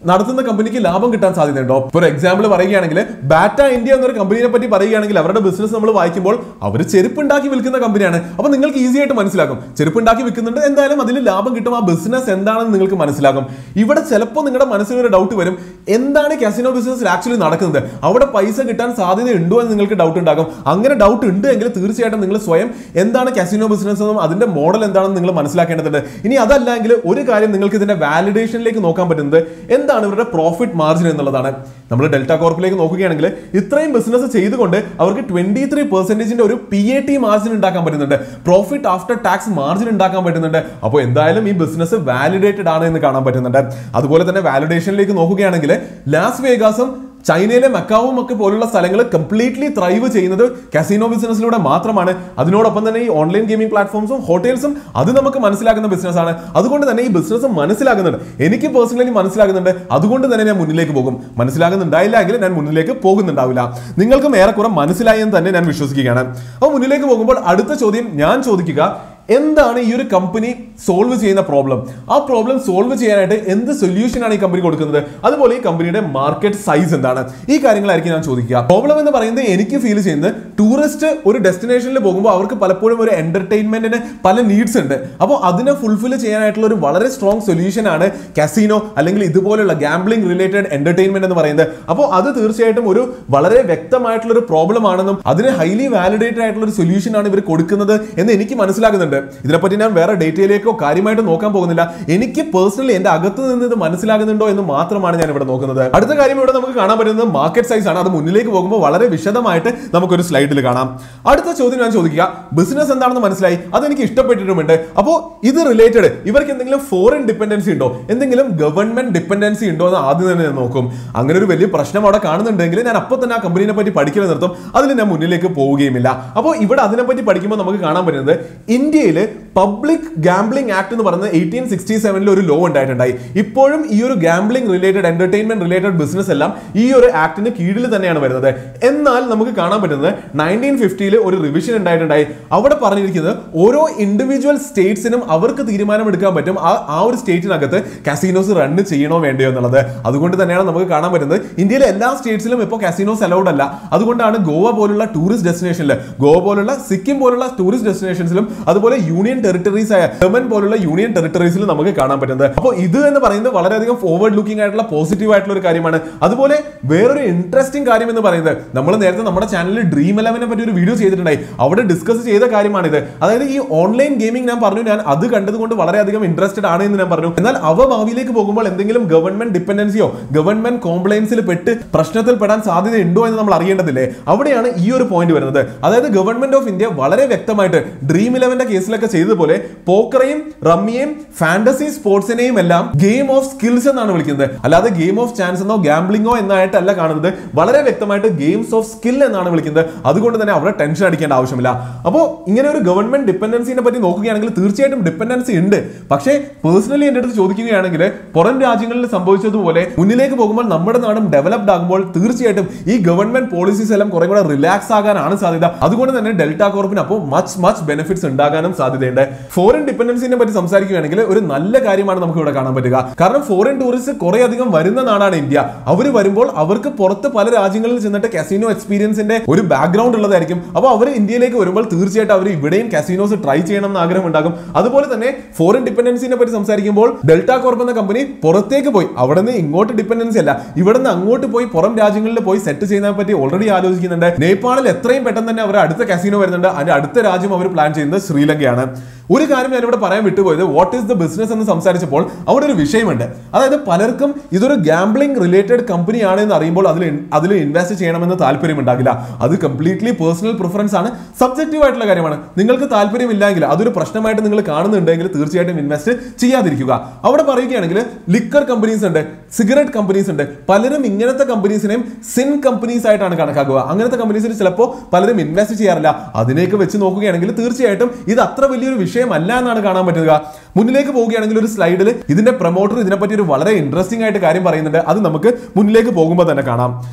നടത്തുന്ന കമ്പനിക്ക് ലാഭം കിട്ടാൻ സാധ്യതയുണ്ടോ ഫോർ എക്സാമ്പിൾ പറയുകയാണെങ്കിൽ ബാറ്റ ഇന്ത്യ എന്നൊരു കമ്പനിയെ പറ്റി പറയുകയാണെങ്കിൽ അവരുടെ ബിസിനസ് നമ്മൾ വായിക്കുമ്പോൾ അവർ ചെരുപ്പ് ഉണ്ടാക്കി വിൽക്കുന്ന കമ്പനിയാണ് അപ്പൊ നിങ്ങൾക്ക് ഈസി ആയിട്ട് മനസ്സിലാക്കും ചെരുപ്പ് ഉണ്ടാക്കി വിൽക്കുന്നുണ്ട് എന്തായാലും അതിൽ ലാഭം കിട്ടും ആ ബിസിനസ് എന്താണെന്ന് നിങ്ങൾക്ക് മനസ്സിലാകും ഇവിടെ ചിലപ്പോൾ നിങ്ങളുടെ മനസ്സിൽ ഒരു ഡൗട്ട് വരും എന്താണ് കാസിനോ ബിസിനസ്സിൽ ആക്ച്വലി നടക്കുന്നത് അവിടെ പൈസ കിട്ടാൻ സാധ്യത ഉണ്ടോ എന്ന് നിങ്ങൾക്ക് ഡൗട്ട് ഉണ്ടാകും അങ്ങനെ ഡൗട്ട് ഉണ്ട് എങ്കിൽ തീർച്ചയായിട്ടും നിങ്ങൾ സ്വയം എന്താണ് കാസിനോ ബിസിനസ് എന്നും അതിന്റെ മോഡൽ എന്താണെന്ന് നിങ്ങൾ മനസ്സിലാക്കേണ്ടതുണ്ട് ഇനി അതല്ല എങ്കിൽ ഒരു കാര്യം നിങ്ങൾക്ക് ഇതിന്റെ വാലിഡേഷനിലേക്ക് നോക്കാൻ പറ്റുന്നത് എന്താണ് ഇവരുടെ പ്രോഫിറ്റ് മാർജിൻ എന്നുള്ളതാണ് നമ്മൾ ഡെൽറ്റ കോർപ്പിലേക്ക് നോക്കുകയാണെങ്കിൽ ഇത്രയും ബിസിനസ് ചെയ്തുകൊണ്ട് അവർക്ക് ട്വന്റി ത്രീ പെർസെന്റേജിന്റെ ഒരു പി എ ടി മാർജിൻ ഉണ്ടാക്കാൻ പറ്റുന്നുണ്ട് പ്രോഫിറ്റ് ആഫ്റ്റർ ടാക്സ് മാർജിൻ ഉണ്ടാക്കാൻ പറ്റുന്നുണ്ട് അപ്പോൾ എന്തായാലും ഈ ബിസിനസ് വാലിഡേറ്റഡ് ആണ് എന്ന് കാണാൻ പറ്റുന്നുണ്ട് അതുപോലെ തന്നെ വാലിഡേഷനിലേക്ക് നോക്കുകയാണെങ്കിൽ ലാസ് വേഗാസും ചൈനയിലെ മക്കാവും ഒക്കെ പോലുള്ള സ്ഥലങ്ങൾ കംപ്ലീറ്റ്ലി ത്രൈവ് ചെയ്യുന്നത് കസിനോ ബിസിനസ്സിലൂടെ മാത്രമാണ് അതിനോടൊപ്പം തന്നെ ഈ ഓൺലൈൻ ഗെയിമിംഗ് പ്ലാറ്റ്ഫോംസും ഹോട്ടൽസും അത് നമുക്ക് മനസ്സിലാക്കുന്ന ബിസിനസ്സാണ് അതുകൊണ്ട് തന്നെ ഈ ബിസിനസ് മനസ്സിലാകുന്നുണ്ട് എനിക്ക് പേഴ്സണലി മനസ്സിലാകുന്നുണ്ട് അതുകൊണ്ട് തന്നെ ഞാൻ മുന്നിലേക്ക് പോകും മനസ്സിലാകുന്നുണ്ടായില്ല എങ്കിൽ ഞാൻ മുന്നിലേക്ക് പോകുന്നുണ്ടാവില്ല നിങ്ങൾക്കും ഏറെക്കുറെ മനസ്സിലായി എന്ന് തന്നെ ഞാൻ വിശ്വസിക്കുകയാണ് അപ്പോൾ മുന്നിലേക്ക് പോകുമ്പോൾ അടുത്ത ചോദ്യം ഞാൻ ചോദിക്കുക എന്താണ് ഈ ഒരു കമ്പനി സോൾവ് ചെയ്യുന്ന പ്രോബ്ലം ആ പ്രോബ്ലം സോൾവ് ചെയ്യാനായിട്ട് എന്ത് സൊല്യൂഷൻ ആണ് ഈ കമ്പനി കൊടുക്കുന്നത് അതുപോലെ ഈ കമ്പനിയുടെ മാർക്കറ്റ് സൈസ് എന്താണ് ഈ കാര്യങ്ങളായിരിക്കും ഞാൻ ചോദിക്കുക പ്രോബ്ലം എന്ന് പറയുന്നത് എനിക്ക് ഫീൽ ചെയ്യുന്നത് ടൂറിസ്റ്റ് ഒരു ഡെസ്റ്റിനേഷനിൽ പോകുമ്പോൾ അവർക്ക് പലപ്പോഴും ഒരു എന്റർടൈൻമെന്റിന് പല നീഡ്സ് ഉണ്ട് അപ്പോൾ അതിനെ ഫുൾഫിൽ ചെയ്യാനായിട്ടുള്ള ഒരു വളരെ സ്ട്രോങ് സൊല്യൂഷൻ ആണ് കാസിനോ അല്ലെങ്കിൽ ഇതുപോലുള്ള ഗാംബ്ലിംഗ് റിലേറ്റഡ് എന്റർടൈൻമെന്റ് എന്ന് പറയുന്നത് അപ്പോൾ അത് തീർച്ചയായിട്ടും ഒരു വളരെ വ്യക്തമായിട്ടുള്ള ഒരു പ്രോബ്ലം ആണെന്നും അതിന് ഹൈലി വാലിഡേറ്റഡ് ആയിട്ടുള്ള ഒരു സൊല്യൂഷൻ ആണ് ഇവർ കൊടുക്കുന്നത് എന്ന് എനിക്ക് മനസ്സിലാകുന്നുണ്ട് ഇതിനെപ്പറ്റി ഞാൻ വേറെ ഡേറ്റയിലേക്കോ കാര്യമായിട്ട് നോക്കാൻ പോകുന്നില്ല എനിക്ക് പേഴ്സണലി എന്റെ അകത്ത് നിന്ന് ഇത് മനസ്സിലാകുന്നുണ്ടോ എന്ന് മാത്രമാണ് ഞാൻ ഇവിടെ നോക്കുന്നത് അടുത്ത കാര്യം ഇവിടെ നമുക്ക് കാണാൻ പറ്റുന്നത് മാർക്കറ്റ് സൈസ് ആണ് അത് മുന്നിലേക്ക് പോകുമ്പോൾ വളരെ വിശദമായിട്ട് നമുക്കൊരു സ്ലൈഡിൽ കാണാം അടുത്ത ചോദ്യം ഞാൻ ചോദിക്കുക ബിസിനസ് എന്താണെന്ന് മനസ്സിലായി അത് എനിക്ക് ഇഷ്ടപ്പെട്ടിട്ടുമുണ്ട് അപ്പോൾ ഇത് റിലേറ്റഡ് ഇവർക്ക് എന്തെങ്കിലും ഫോറിൻ ഡിപ്പെൻഡൻസി ഉണ്ടോ എന്തെങ്കിലും ഗവൺമെന്റ് ഡിപ്പെൻഡൻസി ഉണ്ടോ എന്ന് ആദ്യം തന്നെ ഞാൻ നോക്കും അങ്ങനെ ഒരു വലിയ പ്രശ്നം അവിടെ കാണുന്നുണ്ടെങ്കിൽ ഞാൻ അപ്പോൾ തന്നെ ആ കമ്പനിനെ പറ്റി പഠിക്കൽ നിർത്തും അതിൽ ഞാൻ മുന്നിലേക്ക് പോവുകയുമില്ല അപ്പോൾ ഇവിടെ അതിനെപ്പറ്റി പഠിക്കുമ്പോൾ നമുക്ക് കാണാൻ പറ്റുന്നത് ഇന്ത്യയിൽ പബ്ലിക് ഗാംബ്ലിംഗ് ആക്ട് എന്ന് പറയുന്നത് എയ്റ്റീൻ സിക്സ്റ്റി സെവനിൽ ഒരു ലോ ഉണ്ടായിട്ടുണ്ടായി ഇപ്പോഴും ഈ ഒരു gambling related entertainment related business എല്ലാം ഈ ഒരു ആക്ടിന് കീഴിൽ തന്നെയാണ് വരുന്നത് എന്നാൽ നമുക്ക് കാണാൻ പറ്റുന്നത് നയൻറ്റീൻ ഫിഫ്റ്റിയിൽ ഒരു റിവിഷൻ ഉണ്ടായിട്ടുണ്ടായി അവിടെ പറഞ്ഞിരിക്കുന്നത് ഓരോ ഇൻഡിവിജ്വൽ സ്റ്റേറ്റ്സിനും അവർക്ക് തീരുമാനമെടുക്കാൻ പറ്റും ആ ആ ഒരു സ്റ്റേറ്റിനകത്ത് കാസിനോസ് റൺ ചെയ്യണോ വേണ്ടയോ എന്നുള്ളത് അതുകൊണ്ട് തന്നെയാണ് നമുക്ക് കാണാൻ പറ്റുന്നത് ഇന്ത്യയിലെ എല്ലാ സ്റ്റേറ്റ്സിലും ഇപ്പോൾ കാസിനോസ് അലൗഡ് അല്ല അതുകൊണ്ടാണ് ഗോവ പോലുള്ള ടൂറിസ്റ്റ് ഡെസ്റ്റിനേഷനിൽ ഗോവ പോലുള്ള സിക്കിം പോലുള്ള ടൂറിസ്റ്റ് ഡെസ്റ്റിനേഷൻസിലും അതുപോലെ യൂണിയൻ ടെറിട്ടറീസ് ആയ ജർമ്മൻ പോലുള്ള യൂണിയൻ ടെറിട്ടറീസിൽ നമുക്ക് കാണാൻ പറ്റുന്നത് അപ്പോൾ ഇത് എന്ന് പറയുന്നത് വളരെയധികം ഫോർവേഡ് ലുക്കിംഗ് ആയിട്ടുള്ള പോസിറ്റീവ് ആയിട്ടുള്ള ഒരു കാര്യമാണ് അതുപോലെ വേറൊരു ഇൻട്രസ്റ്റിംഗ് കാര്യം എന്ന് പറയുന്നത് നമ്മൾ നേരത്തെ നമ്മുടെ ചാനലിൽ ഡ്രീം ഇലവനെ പറ്റി ഒരു വീഡിയോ ചെയ്തിട്ടുണ്ടായി അവിടെ ഡിസ്കസ് ചെയ്ത കാര്യമാണിത് അതായത് ഈ ഓൺലൈൻ ഗെയിമിംഗ് ഞാൻ പറഞ്ഞു ഞാൻ അത് കണ്ടതുകൊണ്ട് വളരെയധികം ഇൻട്രസ്റ്റഡ് ആണ് എന്ന് ഞാൻ പറഞ്ഞു എന്നാൽ അവ ഭാവിയിലേക്ക് പോകുമ്പോൾ എന്തെങ്കിലും ഗവൺമെന്റ് ഡിപ്പെൻഡൻസിയോ ഗവൺമെന്റ് കോംപ്ലയൻസിൽ പെട്ട് പ്രശ്നത്തിൽ പെടാൻ സാധ്യതയുണ്ടോ എന്ന് നമ്മൾ അറിയേണ്ടതില്ലേ അവിടെയാണ് ഈ ഒരു പോയിന്റ് വരുന്നത് അതായത് ഗവൺമെന്റ് ഓഫ് ഇന്ത്യ വളരെ വ്യക്തമായിട്ട് ഡ്രീം ഇലവന്റെ കേസിലൊക്കെ ചെയ്തതുപോലെ പോക്കറേയും റമ്മിയെയും ഫാന്റസി സ്പോർട്സിനെയും എല്ലാം ഗെയിം ഓഫ് സ്കിൽസ് എന്നാണ് വിളിക്കുന്നത് അല്ലാതെ ഗെയിം ഓഫ് ചാൻസ് എന്നോ ഗാംബ്ലിങ്ങോ എന്നായിട്ടല്ല കാണുന്നത് വളരെ വ്യക്തമായിട്ട് ഗെയിംസ് ഓഫ് സ്കിൽ എന്നാണ് വിളിക്കുന്നത് അതുകൊണ്ട് തന്നെ അവിടെ ടെൻഷൻ അടിക്കേണ്ട ആവശ്യമില്ല അപ്പോൾ ഇങ്ങനെ ഒരു ഗവൺമെന്റ് ഡിപ്പെൻഡൻസിനെ പറ്റി നോക്കുകയാണെങ്കിൽ തീർച്ചയായിട്ടും ഡിപ്പെൻഡൻസി ഉണ്ട് പക്ഷേ പേഴ്സണലി എൻ്റെ അടുത്ത് ചോദിക്കുകയാണെങ്കിൽ പുറം രാജ്യങ്ങളിൽ സംഭവിച്ചതുപോലെ മുന്നിലേക്ക് പോകുമ്പോൾ നമ്മുടെ നാടും ഡെവലപ്ഡ് ആകുമ്പോൾ തീർച്ചയായിട്ടും ഈ ഗവൺമെന്റ് പോളിസീസ് എല്ലാം കുറെ കൂടെ റിലാക്സ് ആകാനാണ് സാധ്യത അതുകൊണ്ട് തന്നെ ഡെൽറ്റ കോർപ്പിന് അപ്പോൾ മച്ച് മച്ച് ബെനിഫിറ്റ്സ് ഉണ്ടാകാനും സാധ്യതയുണ്ട് ഫോറിൻ ഡിപ്പെൻഡൻസിനെ പറ്റി സംസാരിക്കുകയാണെങ്കിൽ ഒരു നല്ല കാര്യമാണ് നമുക്ക് ഇവിടെ കാണാൻ പറ്റുക കാരണം ഫോറിൻ ടൂറിസ്റ്റ് കുറെ അധികം വരുന്ന നാടാണ് ഇന്ത്യ അവർ വരുമ്പോൾ അവർക്ക് പുറത്ത് പല രാജ്യങ്ങളിൽ ചെന്നിട്ട് കസിനോ എക്സ്പീരിയൻസിന്റെ ഒരു ബാക്ക്ഗ്രൗണ്ട് ഉള്ളതായിരിക്കും അപ്പോൾ അവർ ഇന്ത്യയിലേക്ക് വരുമ്പോൾ തീർച്ചയായിട്ടും അവർ ഇവിടെയും കസിനോസ് ട്രൈ ചെയ്യണം എന്ന് ആഗ്രഹം ഉണ്ടാകും അതുപോലെ തന്നെ ഫോറിൻ ഡിപ്പെൻഡൻസിനെ പറ്റി സംസാരിക്കുമ്പോൾ ഡെൽറ്റ കോർപ്പ് എന്ന കമ്പനി പുറത്തേക്ക് പോയി അവിടെ നിന്ന് ഇങ്ങോട്ട് ഡിപ്പെൻഡൻസി അല്ല ഇവിടെ നിന്ന് അങ്ങോട്ട് പോയി പുറം രാജ്യങ്ങളിൽ പോയി സെറ്റ് ചെയ്യുന്നതിനെ പറ്റി ഓൾറെഡി ആലോചിക്കുന്നുണ്ട് നേപ്പാളിൽ എത്രയും പെട്ടെന്ന് തന്നെ അവർ അടുത്ത കസിനോ വരുന്നുണ്ട് അതിന്റെ അടുത്ത രാജ്യം അവർ പ്ലാൻ ചെയ്യുന്നത് ശ്രീലങ്കയാണ് ഒരു കാര്യം ഞാൻ ഇവിടെ പറയാൻ വിട്ടുപോയത് വാട്ട് ഈസ് ദ ബിസിനസ് എന്ന് സംസാരിച്ചപ്പോൾ അവിടെ ഒരു വിഷയമുണ്ട് അതായത് പലർക്കും ഇതൊരു ഗാംബ്ലിംഗ് റിലേറ്റഡ് കമ്പനിയാണ് എന്ന് അറിയുമ്പോൾ അതിൽ അതിൽ ഇൻവെസ്റ്റ് ചെയ്യണമെന്ന് താല്പര്യം ഉണ്ടാകില്ല അത് കംപ്ലീറ്റ്ലി പേഴ്സണൽ പ്രിഫറൻസ് ആണ് സബ്ജക്റ്റീവ് ആയിട്ടുള്ള കാര്യമാണ് നിങ്ങൾക്ക് താല്പര്യമില്ലെങ്കിൽ അതൊരു പ്രശ്നമായിട്ട് നിങ്ങൾ കാണുന്നുണ്ടെങ്കിൽ തീർച്ചയായിട്ടും ഇൻവെസ്റ്റ് ചെയ്യാതിരിക്കുക അവിടെ പറയുകയാണെങ്കിൽ ലിക്കർ കമ്പനീസ് ഉണ്ട് സിഗരറ്റ് കമ്പനീസ് ഉണ്ട് പലരും ഇങ്ങനത്തെ കമ്പനീസിനെയും സിൻ കമ്പനീസ് ആയിട്ടാണ് കണക്കാക്കുക അങ്ങനത്തെ കമ്പനീസിൽ ചിലപ്പോൾ പലരും ഇൻവെസ്റ്റ് ചെയ്യാറില്ല അതിനെയൊക്കെ വെച്ച് നോക്കുകയാണെങ്കിൽ തീർച്ചയായിട്ടും ഇത് അത്ര വലിയൊരു വിഷയമല്ല എന്നാണ് കാണാൻ പറ്റുക മുന്നിലേക്ക് പോവുകയാണെങ്കിൽ ഒരു സ്ലൈഡിൽ ഇതിന്റെ പ്രൊമോട്ടർ ഇതിനെപ്പറ്റി ഒരു വളരെ ഇൻട്രസ്റ്റിംഗ് ആയിട്ട് കാര്യം പറയുന്നുണ്ട് അത് നമുക്ക് മുന്നിലേക്ക് പോകുമ്പോൾ തന്നെ കാണാം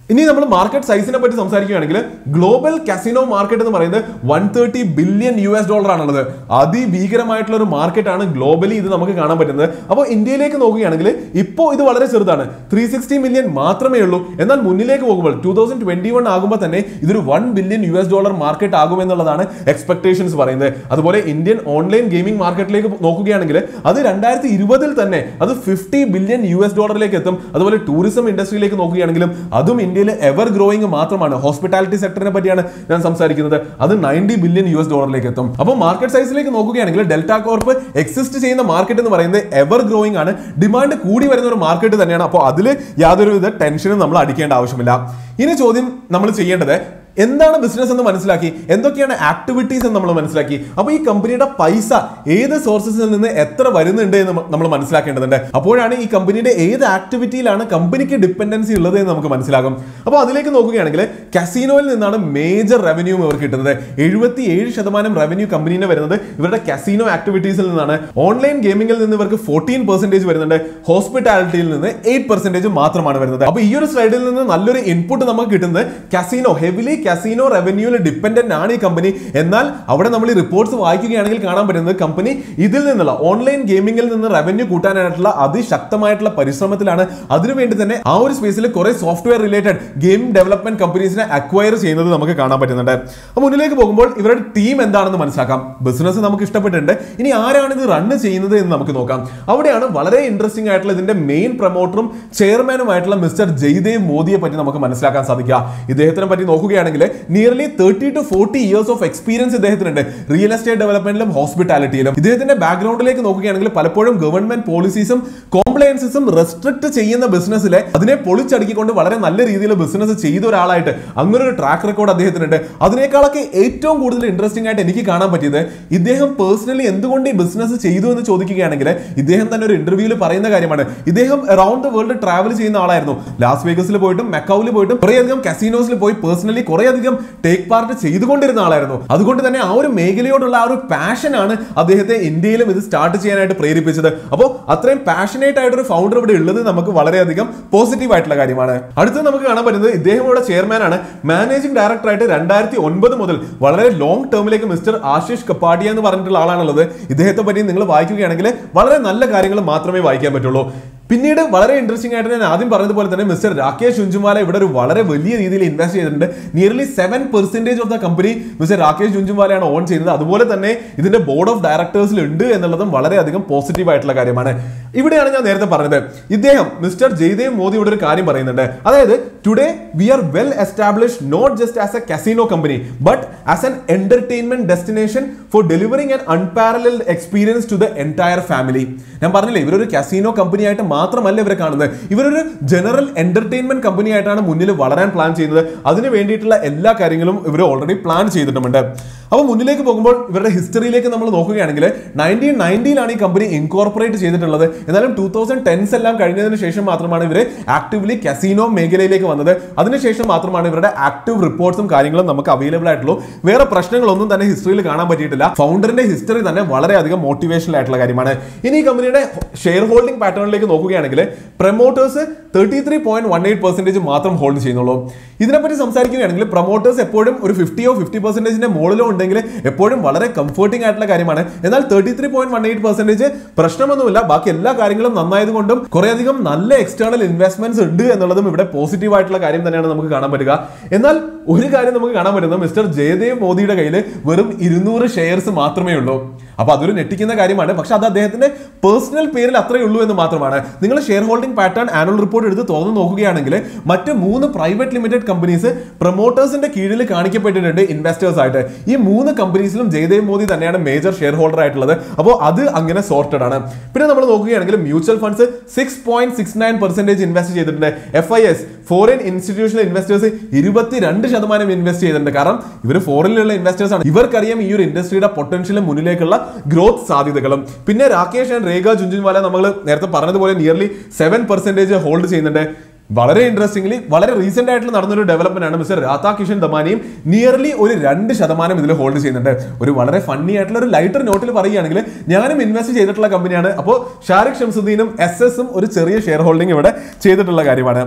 ഇനി നമ്മൾ മാർക്കറ്റ് സൈസിനെ പറ്റി സംസാരിക്കുകയാണെങ്കിൽ ഗ്ലോബൽ കസിനോ മാർക്കറ്റ് എന്ന് പറയുന്നത് one thirty billion U S dollar ആണുള്ളത് അതിഭീകരമായിട്ടുള്ള ഒരു മാർക്കറ്റാണ് ഗ്ലോബലി ഇത് നമുക്ക് കാണാൻ പറ്റുന്നത് അപ്പോൾ ഇന്ത്യയിലേക്ക് നോക്കുകയാണെങ്കിൽ ഇപ്പോൾ ഇത് വളരെ ചെറുതാണ് ത്രീ സിക്സ്റ്റി മില്യൺ മാത്രമേ ഉള്ളൂ എന്നാൽ മുന്നിലേക്ക് പോകുമ്പോൾ ടൂ തൗസൻഡ് ട്വന്റി വൺ ആകുമ്പോൾ തന്നെ ഇതൊരു one billion U S dollar market ആകുമെന്നുള്ളതാണ് എക്സ്പെക്ടേഷൻസ് പറയുന്നത് അതുപോലെ ഇന്ത്യൻ ഓൺലൈൻ ഗെയിമിംഗ് മാർക്കറ്റിലേക്ക് നോക്കുകയാണെങ്കിൽ അത് രണ്ടായിരത്തി ഇരുപതിൽ തന്നെ അത് ഫിഫ്റ്റി ബില്യൺ യു എസ് ഡോളറിലേക്ക് എത്തും അതുപോലെ ടൂറിസം ഇൻഡസ്ട്രിയിലേക്ക് നോക്കുകയാണെങ്കിലും അതും ഇന്ത്യയിൽ എവർ ഗ്രോയിങ് മാത്രമാണ് ഹോസ്പിറ്റാലിറ്റി സെക്ടറിനെ പറ്റിയാണ് ഞാൻ സംസാരിക്കുന്നത് അത് നയൻറ്റി ബില്യൺ യു എസ് ഡോളറിലേക്ക് എത്തും അപ്പോൾ മാർക്കറ്റ് സൈസിലേക്ക് നോക്കുകയാണെങ്കിൽ ഡെൽറ്റ കോർപ്പ് എക്സിസ്റ്റ് ചെയ്യുന്ന മാർക്കറ്റ് എന്ന് പറയുന്നത് എവർ ഗ്രോയിങ് ആണ് ഡിമാൻഡ് കൂടി വരുന്ന ഒരു മാർക്കറ്റ് തന്നെയാണ് അപ്പോൾ അതിൽ യാതൊരുവിധ ടെൻഷനും നമ്മൾ അടിക്കേണ്ട ആവശ്യമില്ല ഇനി ചോദ്യം നമ്മൾ ചെയ്യേണ്ടത് എന്താണ് ബിസിനസ് എന്ന് മനസ്സിലാക്കി എന്തൊക്കെയാണ് ആക്ടിവിറ്റീസ് എന്ന് നമ്മൾ മനസ്സിലാക്കി അപ്പോൾ ഈ കമ്പനിയുടെ പൈസ ഏത് സോഴ്സസിൽ നിന്ന് എത്ര വരുന്നുണ്ട് എന്ന് നമ്മൾ മനസ്സിലാക്കേണ്ടതുണ്ട് അപ്പോഴാണ് ഈ കമ്പനിയുടെ ഏത് ആക്ടിവിറ്റിയിലാണ് കമ്പനിക്ക് ഡിപ്പെൻഡൻസി ഉള്ളത് എന്ന് നമുക്ക് മനസ്സിലാകും അപ്പോൾ അതിലേക്ക് നോക്കുകയാണെങ്കിൽ കസീനോയിൽ നിന്നാണ് മേജർ റവന്യൂ ഇവർ കിട്ടുന്നത് എഴുപത്തി ഏഴ് ശതമാനം റവന്യൂ കമ്പനീനെ വരുന്നത് ഇവരുടെ കസീനോ ആക്ടിവിറ്റീസിൽ നിന്നാണ് ഓൺലൈൻ ഗെയിമിംഗിൽ നിന്ന് ഇവർക്ക് ഫോർട്ടീൻ പെർസെന്റേജ് വരുന്നുണ്ട് ഹോസ്പിറ്റാലിറ്റിയിൽ നിന്ന് എയ്റ്റ് പെർസെന്റേജ് മാത്രമാണ് വരുന്നത് അപ്പോൾ ഈ ഒരു സ്ലൈഡിൽ നിന്ന് നല്ലൊരു ഇൻപുട്ട് നമുക്ക് കിട്ടുന്നത് കസീനോ ഹെവിലി കസീനോ റവന്യൂവിൽ ഡിപ്പെൻഡന്റ് ആണ് ഈ കമ്പനി എന്നാൽ അവിടെ നമ്മൾ ഈ റിപ്പോർട്ട്സ് വായിക്കുകയാണെങ്കിൽ കാണാൻ പറ്റുന്നത് കമ്പനി ഇതിൽ നിന്നുള്ള ഓൺലൈൻ ഗെയിമിംഗിൽ നിന്ന് റവന്യൂ കൂട്ടാനായിട്ടുള്ള അതിശക്തമായിട്ടുള്ള പരിശ്രമത്തിലാണ് അതിനുവേണ്ടി തന്നെ ആ ഒരു സ്പേസിൽ കുറെ സോഫ്റ്റ്വെയർ റിലേറ്റഡ് ഗെയിം ഡെവലപ്മെന്റ് കമ്പനീസിനെ അക്വയർ ചെയ്യുന്നത് നമുക്ക് കാണാൻ പറ്റുന്നുണ്ട് അപ്പോൾ മുന്നിലേക്ക് പോകുമ്പോൾ ഇവരുടെ ടീം എന്താണെന്ന് മനസ്സിലാക്കാം ബിസിനസ് നമുക്ക് ഇഷ്ടപ്പെട്ടിട്ടുണ്ട് ഇനി ആരാണ് ഇത് റൺ ചെയ്യുന്നത് എന്ന് നമുക്ക് നോക്കാം അവിടെയാണ് വളരെ ഇൻട്രസ്റ്റിംഗ് ആയിട്ടുള്ള ഇതിന്റെ മെയിൻ പ്രൊമോട്ടറും ചെയർമാനുമായിട്ടുള്ള മിസ്റ്റർ ജയ്ദേവ് മോദിയെ പറ്റി നമുക്ക് മനസ്സിലാക്കാൻ സാധിക്കുക ഇദ്ദേഹത്തിനെ പറ്റി നോക്കുകയാണെങ്കിൽ nearly thirty two forty years of experience ഇദ്ദേഹത്തിനുണ്ട് റിയൽ എസ്റ്റേറ്റ് ഡെവലപ്മെന്റിലും ഹോസ്പിറ്റാലിറ്റിയിലും ഇദ്ദേഹത്തിന്റെ ബാക്ക്ഗ്രൗണ്ടിലേക്ക് നോക്കുകയാണെങ്കിൽ പലപ്പോഴും ഗവൺമെന്റ് പോളിസീസും കോംപ്ലയൻസസും റെസ്ട്രിക്ട് ചെയ്യുന്ന ബിസിനസ്സിലെ അതിനെ പൊളിച്ചടുക്കിക്കൊണ്ട് വളരെ നല്ല രീതിയിൽ ബിസിനസ് ചെയ്ത ഒരാളായിട്ട് അങ്ങനെ ഒരു ട്രാക്ക് റെക്കോർഡ് അദ്ദേഹത്തിനുണ്ട് അതിനേക്കാളൊക്കെ ഏറ്റവും കൂടുതൽ ഇൻട്രസ്റ്റിംഗ് ആയിട്ട് എനിക്ക് കാണാൻ പറ്റിയത് ഇദ്ദേഹം പേഴ്സണലി എന്തുകൊണ്ട് ഈ ബിസിനസ് ചെയ്തു എന്ന് ചോദിക്കുകയാണെങ്കിൽ ഇദ്ദേഹം തന്നെ ഒരു ഇന്റർവ്യൂവിൽ പറയുന്ന കാര്യമാണ് ഇദ്ദേഹം അറൌണ്ട് ദ വേൾഡ് ട്രാവൽ ചെയ്യുന്ന ആളായിരുന്നു ലാസ് വേഗസിൽ പോയിട്ടും മെക്കൌവിൽ പോയിട്ടും കുറേയധികം കസീനോസിൽ പോയി പേഴ്സണലി കുറേയധികം ടേക്ക് പാർട്ട് ചെയ്തുകൊണ്ടിരുന്ന ആളായിരുന്നു അതുകൊണ്ട് തന്നെ ആ ഒരു മേഖലയോടുള്ള ആ ഒരു പാഷനാണ് അദ്ദേഹത്തെ ഇന്ത്യയിലും ഇത് സ്റ്റാർട്ട് ചെയ്യാനായിട്ട് പ്രേരിപ്പിച്ചത് അപ്പോൾ അത്രയും പാഷനേറ്റ് ആയിട്ടൊരു ഫൗണ്ടർ ഇവിടെ ഉള്ളത് നമുക്ക് വളരെയധികം പോസിറ്റീവ് ആയിട്ടുള്ള കാര്യമാണ് അടുത്തത് നമുക്ക് കാണാൻ പറ്റുന്നത് ഇദ്ദേഹം ഇവിടെ ചെയർമാൻ ആണ് മാനേജിംഗ് ഡയറക്ടറായിട്ട് രണ്ടായിരത്തി ഒൻപത് മുതൽ വളരെ ലോങ് ടേമിലേക്ക് മിസ്റ്റർ ആശിഷ് കപ്പാടിയ എന്ന് പറഞ്ഞിട്ടുള്ള ആളാണുള്ളത് ഇദ്ദേഹത്തെ പറ്റി നിങ്ങൾ വായിക്കുകയാണെങ്കിൽ വളരെ നല്ല കാര്യങ്ങൾ മാത്രമേ വായിക്കാൻ പറ്റുള്ളൂ പിന്നീട് വളരെ ഇൻട്രസ്റ്റിംഗ് ആയിട്ട് ഞാൻ ആദ്യം പറഞ്ഞതുപോലെ തന്നെ മിസ്റ്റർ രാകേഷ് ജുഞ്ചുമാല ഇവിടെ ഒരു വളരെ വലിയ രീതിയിൽ ഇൻവെസ്റ്റ് ചെയ്തിട്ടുണ്ട് nearly seven percentage of the company mister Rakesh ജുഞ്ചുമാലയാണ് ഓൺ ചെയ്യുന്നത് അതുപോലെ തന്നെ ഇതിന്റെ ബോർഡ് ഓഫ് ഡയറക്ടേഴ്സിൽ ഉണ്ട് എന്നുള്ളതും വളരെയധികം പോസിറ്റീവ് ആയിട്ടുള്ള കാര്യമാണ് ഇവിടെയാണ് ഞാൻ നേരത്തെ പറഞ്ഞത് ഇദ്ദേഹം മിസ്റ്റർ ജയ്ദേവ് മോദി ഇവിടെ ഒരു കാര്യം പറയുന്നുണ്ട് അതായത് today we are well establish not just as a casino company but as an entertainment destination for delivering an unparallel experience to the entire family ഞാൻ പറഞ്ഞില്ലേ ഇവരൊരു കസീനോ കമ്പനി ആയിട്ട് മാത്രമല്ല ഇവരെ കാണുന്നത് ഇവരൊരു ജനറൽ എന്റർടൈൻമെന്റ് കമ്പനി ആയിട്ടാണ് മുന്നിൽ വളരാൻ പ്ലാൻ ചെയ്യുന്നത് അതിന് വേണ്ടിയിട്ടുള്ള എല്ലാ കാര്യങ്ങളും ഇവർ ഓൾറെഡി പ്ലാൻ ചെയ്തിട്ടുമുണ്ട് അപ്പോൾ മുന്നിലേക്ക് പോകുമ്പോൾ ഇവരുടെ ഹിസ്റ്ററിയിലേക്ക് നമ്മൾ നോക്കുകയാണെങ്കിൽ നയൻറ്റീൻ നയൻറ്റിയിലാണ് ഈ കമ്പനി ഇൻകോർപ്പറേറ്റ് ചെയ്തിട്ടുള്ളത് എന്നാലും ടൂ തൗസൻഡ് ടെൻസ് എല്ലാം കഴിഞ്ഞതിന് ശേഷം മാത്രമാണ് ഇവർ ആക്റ്റീവ്ലി കസീനോ മേഖലയിലേക്ക് വന്നത് അതിനുശേഷം മാത്രമാണ് ഇവരുടെ ആക്റ്റീവ് റിപ്പോർട്ട്സും കാര്യങ്ങളും നമുക്ക് അവൈലബിൾ ആയിട്ടുള്ളൂ വേറെ പ്രശ്നങ്ങളൊന്നും തന്നെ ഹിസ്റ്ററിയിൽ കാണാൻ പറ്റിയിട്ടില്ല ഫൗണ്ടറിന്റെ ഹിസ്റ്ററി തന്നെ വളരെയധികം മോട്ടിവേഷണൽ ആയിട്ടുള്ള കാര്യമാണ് ഇനി ഈ കമ്പനിയുടെ ഷെയർ ഹോൾഡിംഗ് പാറ്റേണിലേക്ക് നോക്കുകയാണെങ്കിൽ promoters thirty three point one eight percentage മാത്രം ഹോൾഡ് ചെയ്യുന്നുള്ളൂ ഇതിനെപ്പറ്റി സംസാരിക്കുകയാണെങ്കിൽ പ്രൊമോട്ടേഴ്സ് എപ്പോഴും ഒരു ഫിഫ്റ്റിയോ ഫിഫ്റ്റി പെർസെന്റേജിന്റെ മുകളിലോ ഉണ്ടെങ്കിൽ എപ്പോഴും വളരെ കംഫർട്ടിംഗ് ആയിട്ടുള്ള കാര്യമാണ് എന്നാൽ thirty three point one eight percentage പ്രശ്നമൊന്നുമില്ല ബാക്കി എല്ലാ കാര്യങ്ങളും നന്നായതുകൊണ്ടും കുറേയധികം നല്ല എക്സ്റ്റേണൽ ഇൻവെസ്റ്റ്മെന്റ്സ് ഉണ്ട് എന്നുള്ളതും ഇവിടെ പോസിറ്റീവ് ആയിട്ടുള്ള കാര്യം തന്നെയാണ് നമുക്ക് കാണാൻ പറ്റുക എന്നാൽ ഒരു കാര്യം നമുക്ക് കാണാൻ പറ്റുന്നത് മിസ്റ്റർ ജയദേവ് മോദിയുടെ കയ്യിൽ വെറും ഇരുന്നൂറ് ഷെയർസ് മാത്രമേ ഉള്ളൂ അപ്പൊ അതൊരു ഞെട്ടിക്കുന്ന കാര്യമാണ് പക്ഷെ അത് അദ്ദേഹത്തിന്റെ പേഴ്സണൽ പേരിൽ അത്രയേ ഉള്ളൂ എന്ന് മാത്രമാണ് നിങ്ങൾ share holding pattern annual report എടുത്ത് തുറന്ന് നോക്കുകയാണെങ്കിൽ മറ്റ് മൂന്ന് പ്രൈവറ്റ് ലിമിറ്റഡ് കമ്പനീസ് പ്രൊമോട്ടേഴ്സിന്റെ കീഴിൽ കാണിക്കപ്പെട്ടിട്ടുണ്ട് ഇൻവെസ്റ്റേഴ്സ് ആയിട്ട് ഈ മൂന്ന് കമ്പനീസിലും ജയദേവ് മോദി തന്നെയാണ് മേജർ ഷെയർ ഹോൾഡർ ആയിട്ടുള്ളത് അപ്പോൾ അത് അങ്ങനെ സോർട്ടഡ് ആണ് പിന്നെ നമ്മൾ നോക്കുകയാണെങ്കിൽ mutual funds six point six nine percentage invest ചെയ്തിട്ടുണ്ട് F I S foreign institutional investors ഇരുപത്തിരണ്ട് ശതമാനം ഇൻവെസ്റ്റ് ചെയ്തിട്ടുണ്ട് കാരണം ഇവർ ഫോറിനിലുള്ള ഇൻവെസ്റ്റേഴ്സ് ആണ് ഇവർക്കറിയാം ഈ ഒരു ഇൻഡസ്ട്രിയുടെ പൊട്ടൻഷ്യലും മുന്നിലേക്കുള്ള ഗ്രോത്ത് സാധ്യതകളും പിന്നെ രാകേഷ് ആൻഡ് രേഖ ജുഞ്ചുൻവാല നമ്മൾ നേരത്തെ പറഞ്ഞതുപോലെ നിയർലി സെവൻ പെർസെന്റേജ് ഹോൾഡ് ചെയ്യുന്നുണ്ട് വളരെ ഇൻട്രസ്റ്റിംഗ്ലി വളരെ റീസെന്റ് ആയിട്ട് നടന്നൊരു ഡെവലപ്മെന്റ് ആണ് മിസ്റ്റർ രാധാ കിഷൻ ദമാനിയും നിയർലി ഒരു രണ്ട് ശതമാനം ഇതിൽ ഹോൾഡ് ചെയ്യുന്നുണ്ട് ഒരു വളരെ ഫണ്ണി ആയിട്ടുള്ള ഒരു ലൈറ്റർ നോട്ടിൽ പറയുകയാണെങ്കിൽ ഞാനും ഇൻവെസ്റ്റ് ചെയ്തിട്ടുള്ള കമ്പനിയാണ് അപ്പോൾ ഷാരിഖ് ഷംസുദ്ദീനും എസ് എസും ഒരു ചെറിയ ഷെയർ ഹോൾഡിംഗ് ഇവിടെ ചെയ്തിട്ടുള്ള കാര്യമാണ്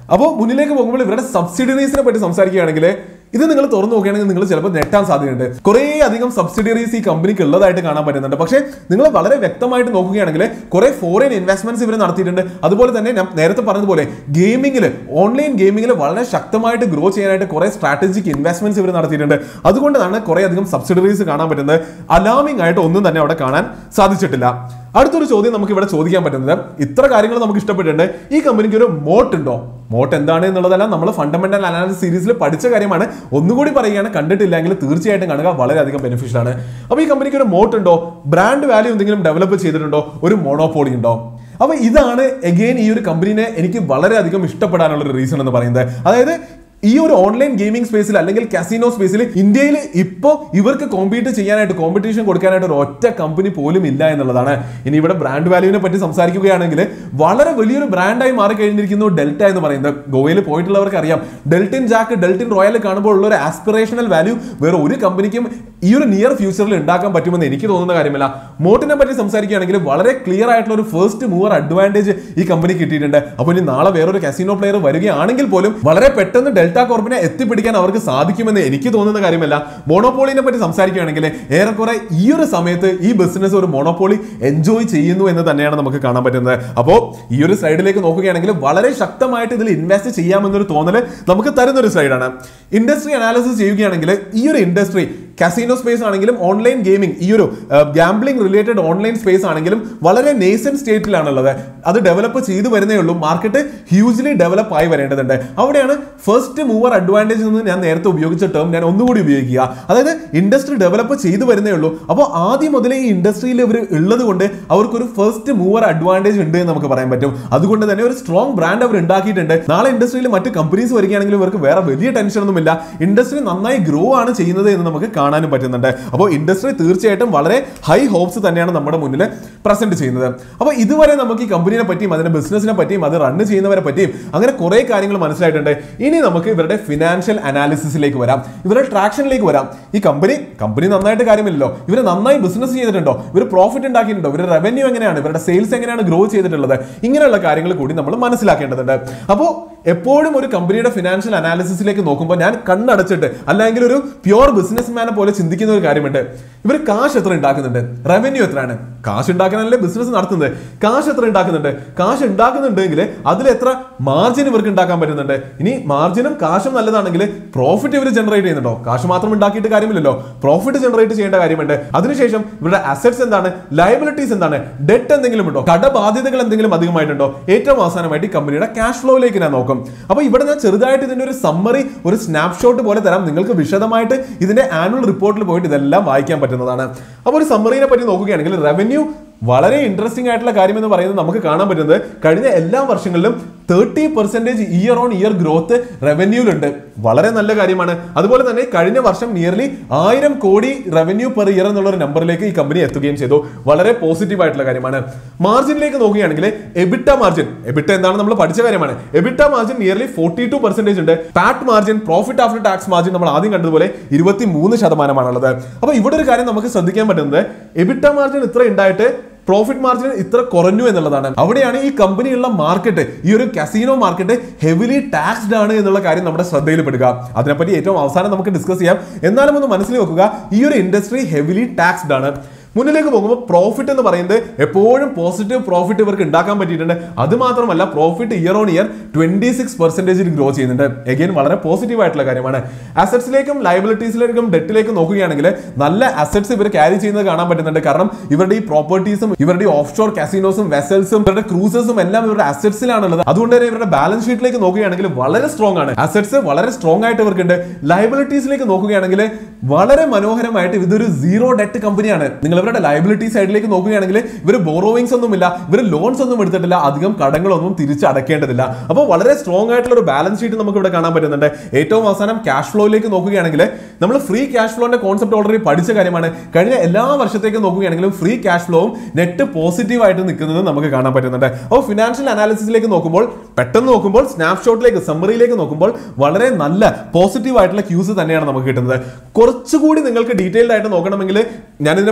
അപ്പോൾ മുന്നിലേക്ക് പോകുമ്പോൾ ഇവരുടെ സബ്സിഡറീസിനെ പറ്റി സംസാരിക്കുകയാണെങ്കിൽ ഇത് നിങ്ങൾ തുറന്നു നോക്കുകയാണെങ്കിൽ നിങ്ങൾ ചിലപ്പോൾ നെട്ടാൻ സാധ്യതയുണ്ട് കുറേ അധികം സബ്സിഡറീസ് ഈ കമ്പനിക്ക് ഉള്ളതായിട്ട് കാണാൻ പറ്റുന്നുണ്ട് പക്ഷേ നിങ്ങൾ വളരെ വ്യക്തമായിട്ട് നോക്കുകയാണെങ്കിൽ കുറേ ഫോറിൻ ഇൻവെസ്റ്റ്മെന്റ്സ് ഇവർ നടത്തിയിട്ടുണ്ട് അതുപോലെ തന്നെ ഞാൻ നേരത്തെ പറഞ്ഞതുപോലെ ഗെയിമിംഗിൽ ഓൺലൈൻ ഗെയിമിംഗിൽ വളരെ ശക്തമായിട്ട് ഗ്രോ ചെയ്യാനായിട്ട് കുറേ സ്ട്രാറ്റജിക് ഇൻവെസ്റ്റ്മെന്റ്സ് ഇവർ നടത്തിയിട്ടുണ്ട് അതുകൊണ്ടാണ് കുറേ അധികം സബ്സിഡറീസ് കാണാൻ പറ്റുന്നത് അലാമിംഗ് ആയിട്ട് ഒന്നും തന്നെ അവിടെ കാണാൻ സാധിച്ചിട്ടില്ല അടുത്തൊരു ചോദ്യം നമുക്ക് ഇവിടെ ചോദിക്കാൻ പറ്റുന്നത് ഇത്ര കാര്യങ്ങൾ നമുക്ക് ഇഷ്ടപ്പെട്ടിട്ടുണ്ട് ഈ കമ്പനിക്ക് ഒരു മോട്ട് ഉണ്ടോ മോട്ട് എന്താണ് എന്നുള്ളതെല്ലാം നമ്മൾ ഫണ്ടമെന്റൽ അനാലിസിസ് സീരീസിൽ പഠിച്ച കാര്യമാണ് ഒന്നുകൂടി പറയുകയാണ് കണ്ടിട്ടില്ലെങ്കിൽ തീർച്ചയായിട്ടും കാണുക വളരെയധികം ബെനിഫിഷ്യൽ ആണ് അപ്പോൾ ഈ കമ്പനിക്ക് ഒരു മോട്ട് ഉണ്ടോ ബ്രാൻഡ് വാല്യൂ എന്തെങ്കിലും ഡെവലപ്പ് ചെയ്തിട്ടുണ്ടോ ഒരു മോണോപോളി ഉണ്ടോ അപ്പൊ ഇതാണ് എഗെയിൻ ഈ ഒരു കമ്പനീനെ എനിക്ക് വളരെയധികം ഇഷ്ടപ്പെടാനുള്ള ഒരു റീസൺ എന്ന് പറയുന്നത് അതായത് ഈ ഒരു ഓൺലൈൻ ഗെയിമിംഗ് സ്പേസിൽ അല്ലെങ്കിൽ കാസിനോ സ്പേസിൽ ഇന്ത്യയിൽ ഇപ്പോൾ ഇവർക്ക് കോമ്പീറ്റ് ചെയ്യാനായിട്ട് കോമ്പറ്റീഷൻ കൊടുക്കാനായിട്ട് ഒരു ഒറ്റ കമ്പനി പോലും ഇല്ല എന്നുള്ളതാണ് ഇനി ഇവിടെ ബ്രാൻഡ് വാല്യൂവിനെ പറ്റി സംസാരിക്കുകയാണെങ്കിൽ വളരെ വലിയൊരു ബ്രാൻഡായി മാറിക്കഴിഞ്ഞിരിക്കുന്നു ഡെൽറ്റ എന്ന് പറയുന്നത് ഗോവയിൽ പോയിട്ടുള്ളവർക്ക് അറിയാം ഡെൽറ്റിൻ ജാക്ക് ഡെൽറ്റിൻ റോയൽ കാണുമ്പോൾ ഉള്ള ഒരു ആസ്പിറേഷണൽ വാല്യൂ വേറെ ഒരു കമ്പനിക്കും ഈ ഒരു നിയർ ഫ്യൂച്ചറിൽ ഉണ്ടാക്കാൻ പറ്റുമെന്ന് എനിക്ക് തോന്നുന്ന കാര്യമല്ല മോട്ടിനെ പറ്റി സംസാരിക്കുകയാണെങ്കിൽ വളരെ ക്ലിയർ ആയിട്ടുള്ള ഒരു ഫസ്റ്റ് മൂവർ അഡ്വാൻറ്റേജ് ഈ കമ്പനി കിട്ടിയിട്ടുണ്ട് അപ്പോൾ ഇനി നാളെ വേറൊരു കസിനോ പ്ലെയർ വരികയാണെങ്കിൽ പോലും വളരെ പെട്ടെന്ന് ഡെൽറ്റ കോർപ്പിനെ എത്തിപ്പിടിക്കാൻ അവർക്ക് സാധിക്കുമെന്ന് എനിക്ക് തോന്നുന്ന കാര്യമല്ല മോണോപോളിനെ പറ്റി സംസാരിക്കുകയാണെങ്കിൽ ഏറെക്കുറെ ഈ ഒരു സമയത്ത് ഈ ബിസിനസ് ഒരു മോണോപോളി എൻജോയ് ചെയ്യുന്നു എന്ന് തന്നെയാണ് നമുക്ക് കാണാൻ പറ്റുന്നത് അപ്പോൾ ഈ ഒരു സൈഡിലേക്ക് നോക്കുകയാണെങ്കിൽ വളരെ ശക്തമായിട്ട് ഇതിൽ ഇൻവെസ്റ്റ് ചെയ്യാമെന്നൊരു തോന്നൽ നമുക്ക് തരുന്ന ഒരു സൈഡാണ് ഇൻഡസ്ട്രി അനാലിസിസ് ചെയ്യുകയാണെങ്കിൽ ഈ ഒരു ഇൻഡസ്ട്രി കസിനോ സ്പേസ് ആണെങ്കിലും ഓൺലൈൻ ഗെയിമിംഗ് ഈ ഒരു ഗാംബ്ലിംഗ് റിലേറ്റഡ് ഓൺലൈൻ സ്പേസ് ആണെങ്കിലും വളരെ നേസൻ സ്റ്റേറ്റിലാണുള്ളത് അത് ഡെവലപ്പ് ചെയ്തു വരുന്നേ ഉള്ളൂ മാർക്കറ്റ് ഹ്യൂജ്ലി ഡെവലപ്പ് ആയി വരേണ്ടതുണ്ട് അവിടെയാണ് ഫസ്റ്റ് മൂവർ അഡ്വാൻറ്റേജ് എന്ന് ഞാൻ നേരത്തെ ഉപയോഗിച്ച ടേം ഞാൻ ഒന്നുകൂടി ഉപയോഗിക്കുക അതായത് ഇൻഡസ്ട്രി ഡെവലപ്പ് ചെയ്തു വരുന്നേ ഉള്ളൂ അപ്പോൾ ആദ്യം മുതലേ ഈ ഇൻഡസ്ട്രിയിൽ ഇവർ ഉള്ളത് കൊണ്ട് അവർക്കൊരു ഫസ്റ്റ് മൂവർ അഡ്വാൻറ്റേജ് ഉണ്ട് എന്ന് നമുക്ക് പറയാൻ പറ്റും അതുകൊണ്ട് തന്നെ ഒരു സ്ട്രോങ് ബ്രാൻഡ് അവർ ഉണ്ടാക്കിയിട്ടുണ്ട് നാളെ ഇൻഡസ്ട്രിയിൽ മറ്റ് കമ്പനീസ് വരികയാണെങ്കിലും ഇവർക്ക് വേറെ വലിയ ടെൻഷൻ ഒന്നുമില്ല ഇൻഡസ്ട്രി നന്നായി ഗ്രോ ആണ് ചെയ്യുന്നത് എന്ന് നമുക്ക് കാണാനും പറ്റുന്നുണ്ട് അപ്പോൾ ഇൻഡസ്ട്രി തീർച്ചയായിട്ടും വളരെ ഹൈ ഹോപ്സ് തന്നെയാണ് നമ്മുടെ മുന്നിൽ പ്രസന്റ് ചെയ്യുന്നത് അപ്പോൾ ഇതുവരെ നമുക്ക് ഈ കമ്പനിയെ പറ്റിയും അതിന്റെ ബിസിനസിനെ പറ്റിയും അത് റൺ ചെയ്യുന്നവരെ പറ്റിയും അങ്ങനെ കുറെ കാര്യങ്ങൾ മനസ്സിലായിട്ടുണ്ട് ഇനി നമുക്ക് ഇവരുടെ ഫിനാൻഷ്യൽ അനാലിസിസിലേക്ക് വരാം ഇവരുടെ ട്രാക്ഷനിലേക്ക് വരാം ഈ കമ്പനി കമ്പനി നന്നായിട്ട് കാര്യമില്ലല്ലോ ഇവർ നന്നായി ബിസിനസ് ചെയ്തിട്ടുണ്ടോ ഇവർ പ്രോഫിറ്റ് ഉണ്ടാക്കിയിട്ടുണ്ടോ ഇവരുടെ റവന്യൂ എങ്ങനെയാണ് ഇവരുടെ സെയിൽസ് എങ്ങനെയാണ് ഗ്രോ ചെയ്തിട്ടുള്ളത് ഇങ്ങനെയുള്ള കാര്യങ്ങൾ കൂടി നമ്മൾ മനസ്സിലാക്കേണ്ടതുണ്ട് അപ്പോൾ എപ്പോഴും ഒരു കമ്പനിയുടെ ഫിനാൻഷ്യൽ അനാലിസിസിലേക്ക് നോക്കുമ്പോൾ ഞാൻ കണ്ണടച്ചിട്ട് അല്ലെങ്കിൽ ഒരു പ്യുവർ ബിസിനസ്മാനെ പോലെ ചിന്തിക്കുന്ന ഒരു കാര്യമുണ്ട് ഇവർ കാശ് എത്ര ഉണ്ടാക്കുന്നുണ്ട് റവന്യൂ എത്രയാണ് കാശ് ഉണ്ടാക്കാനല്ലേ ബിസിനസ് നടത്തുന്നത് കാശ് എത്ര ഉണ്ടാക്കുന്നുണ്ട് കാശ് ഉണ്ടാക്കുന്നുണ്ടെങ്കിൽ അതിൽ എത്ര മാർജിൻ ഇവർക്ക് ഉണ്ടാക്കാൻ പറ്റുന്നുണ്ട് ഇനി മാർജിനും കാശും നല്ലതാണെങ്കിൽ പ്രോഫിറ്റ് ഇവർ ജനറേറ്റ് ചെയ്യുന്നുണ്ടോ കാശ് മാത്രം ഉണ്ടാക്കിയിട്ട് കാര്യമില്ലല്ലോ പ്രോഫിറ്റ് ജനറേറ്റ് ചെയ്യേണ്ട കാര്യമുണ്ട് അതിനുശേഷം ഇവരുടെ അസറ്റ്സ് എന്താണ് ലയബിലിറ്റീസ് എന്താണ് ഡെറ്റ് എന്തെങ്കിലും ഉണ്ടോ കടബാധ്യതകൾ എന്തെങ്കിലും അധികമായിട്ടുണ്ടോ ഏറ്റവും അവസാനമായിട്ട് ഈ കമ്പനിയുടെ ക്യാഷ് ഫ്ലോയിലേക്ക് ഞാൻ നോക്കും അപ്പോൾ ഇവിടെ ഞാൻ ചെറുതായിട്ട് ഇതിന്റെ ഒരു സമ്മറി ഒരു സ്നാപ്ഷോട്ട് പോലെ തരാം നിങ്ങൾക്ക് വിശദമായിട്ട് ഇതിന്റെ ആനുവൽ റിപ്പോർട്ടിൽ പോയിട്ട് ഇതെല്ലാം വായിക്കാൻ പറ്റുന്നതാണ് അപ്പോൾ ഒരു സമ്മറിനെ പറ്റി നോക്കുകയാണെങ്കിൽ റവന്യൂ വളരെ ഇൻട്രസ്റ്റിംഗ് ആയിട്ടുള്ള കാര്യം എന്ന് പറയുന്നത് നമുക്ക് കാണാൻ പറ്റുന്നത് കഴിഞ്ഞ എല്ലാ വർഷങ്ങളിലും thirty percentage year on year growth റവന്യൂലുണ്ട് വളരെ നല്ല കാര്യമാണ് അതുപോലെ തന്നെ കഴിഞ്ഞ വർഷം നിയർലി ആയിരം കോടി റവന്യൂ പെർ ഇയർ എന്നുള്ള ഒരു നമ്പറിലേക്ക് ഈ കമ്പനി എത്തുകയും ചെയ്തു വളരെ പോസിറ്റീവ് ആയിട്ടുള്ള കാര്യമാണ് മാർജിനിലേക്ക് നോക്കുകയാണെങ്കിൽ എബിട്ട മാർജിൻ എബിട്ട എന്താണ് നമ്മൾ പഠിച്ച കാര്യമാണ് EBITDA margin nearly forty two percentage ഉണ്ട് PAT margin profit after tax margin നമ്മൾ ആദ്യം കണ്ടതുപോലെ ഇരുപത്തി മൂന്ന് ശതമാനമാണുള്ളത് അപ്പൊ ഇവിടെ ഒരു കാര്യം നമുക്ക് ശ്രദ്ധിക്കാൻ പറ്റുന്നത് എബിട്ട മാർജിൻ ഇത്ര ഉണ്ടായിട്ട് പ്രോഫിറ്റ് മാർജിൻ ഇത്ര കുറഞ്ഞു എന്നുള്ളതാണ് അവിടെയാണ് ഈ കമ്പനിയുള്ള മാർക്കറ്റ് ഈ ഒരു കസീനോ മാർക്കറ്റ് ഹെവിലി ടാക്സ്ഡ് ആണ് എന്നുള്ള കാര്യം നമ്മുടെ ശ്രദ്ധയിൽ പെടുക അതിനെപ്പറ്റി ഏറ്റവും അവസാനം നമുക്ക് ഡിസ്കസ് ചെയ്യാം എന്നാലും ഒന്ന് മനസ്സിൽ വെക്കുക ഈ ഒരു ഇൻഡസ്ട്രി ഹെവിലി ടാക്സ്ഡ് ആണ് മുന്നിലേക്ക് പോകുമ്പോൾ പ്രോഫിറ്റ് എന്ന് പറയുന്നത് എപ്പോഴും പോസിറ്റീവ് പ്രോഫിറ്റ് ഇവർക്ക് ഉണ്ടാക്കാൻ പറ്റിയിട്ടുണ്ട് അത് മാത്രമല്ല profit year on year twenty six പെർസെന്റേജിൽ ഗ്രോ ചെയ്യുന്നുണ്ട് എഗെയിൻ വളരെ പോസിറ്റീവ് ആയിട്ടുള്ള കാര്യമാണ് അസറ്റ്സിലേക്കും ലയബിലിറ്റീസിലേക്കും ഡെറ്റിലേക്കും നോക്കുകയാണെങ്കിൽ നല്ല അസറ്റ്സ് ഇവർ ക്യാരി ചെയ്യുന്നത് കാണാൻ പറ്റുന്നുണ്ട് കാരണം ഇവരുടെ ഈ പ്രോപ്പർട്ടീസും ഇവരുടെ ഓഫ് ഷോർ കാസിനോസും വെസൽസും ഇവരുടെ ക്രൂസസും എല്ലാം ഇവരുടെ അസറ്റ്സിലാണുള്ളത് അതുകൊണ്ട് തന്നെ ഇവരുടെ ബാലൻസ് ഷീറ്റിലേക്ക് നോക്കുകയാണെങ്കിൽ വളരെ സ്ട്രോങ് ആണ് അസറ്റ്സ് വളരെ സ്ട്രോങ് ആയിട്ട് ഇവർക്കുണ്ട് ലയബിലിറ്റീസിലേക്ക് നോക്കുകയാണെങ്കിൽ വളരെ മനോഹരമായിട്ട് ഇതൊരു സീറോ ഡെറ്റ് കമ്പനിയാണ് നിങ്ങൾ ഇവരുടെ ലയബിലിറ്റി സൈഡിലേക്ക് നോക്കുകയാണെങ്കിൽ ഇവർ ബോറോവിങ്സ് ഒന്നുമില്ല ഇവർ ലോൺസ് ഒന്നും എടുത്തിട്ടില്ല അധികം കടങ്ങളൊന്നും തിരിച്ചടക്കേണ്ടതില്ല അപ്പോൾ വളരെ സ്ട്രോങ് ആയിട്ടുള്ള ഒരു ബാലൻസ് ഷീറ്റ് നമുക്ക് ഇവിടെ കാണാൻ പറ്റുന്നുണ്ട് ഏറ്റവും അവസാനം ക്യാഷ് ഫ്ലോയിലേക്ക് നോക്കുകയാണെങ്കിൽ നമ്മൾ ഫ്രീ ക്യാഷ് ഫ്ലോന്റെ കോൺസെപ്റ്റ് ഓൾറെഡി പഠിച്ച കാര്യമാണ് കഴിഞ്ഞ എല്ലാ വർഷത്തേക്കും നോക്കുകയാണെങ്കിലും ഫ്രീ ക്യാഷ് ഫ്ലോവും നെറ്റ് പോസിറ്റീവ് ആയിട്ട് നിൽക്കുന്നത് നമുക്ക് കാണാൻ പറ്റുന്നുണ്ട് അപ്പോൾ ഫിനാൻഷ്യൽ അനാലിസിസിലേക്ക് നോക്കുമ്പോൾ പെട്ടെന്ന് നോക്കുമ്പോൾ സ്നാപ്ഷോട്ടിലേക്ക് സമ്മറിയിലേക്ക് നോക്കുമ്പോൾ വളരെ നല്ല പോസിറ്റീവ് ആയിട്ടുള്ള ക്യൂസ് തന്നെയാണ് നമുക്ക് കിട്ടുന്നത് കുറച്ചുകൂടി നിങ്ങൾക്ക് ഡീറ്റെയിൽഡ് ആയിട്ട് നോക്കണമെങ്കിൽ ഞാൻ ഇതിനെപ്പറ്റി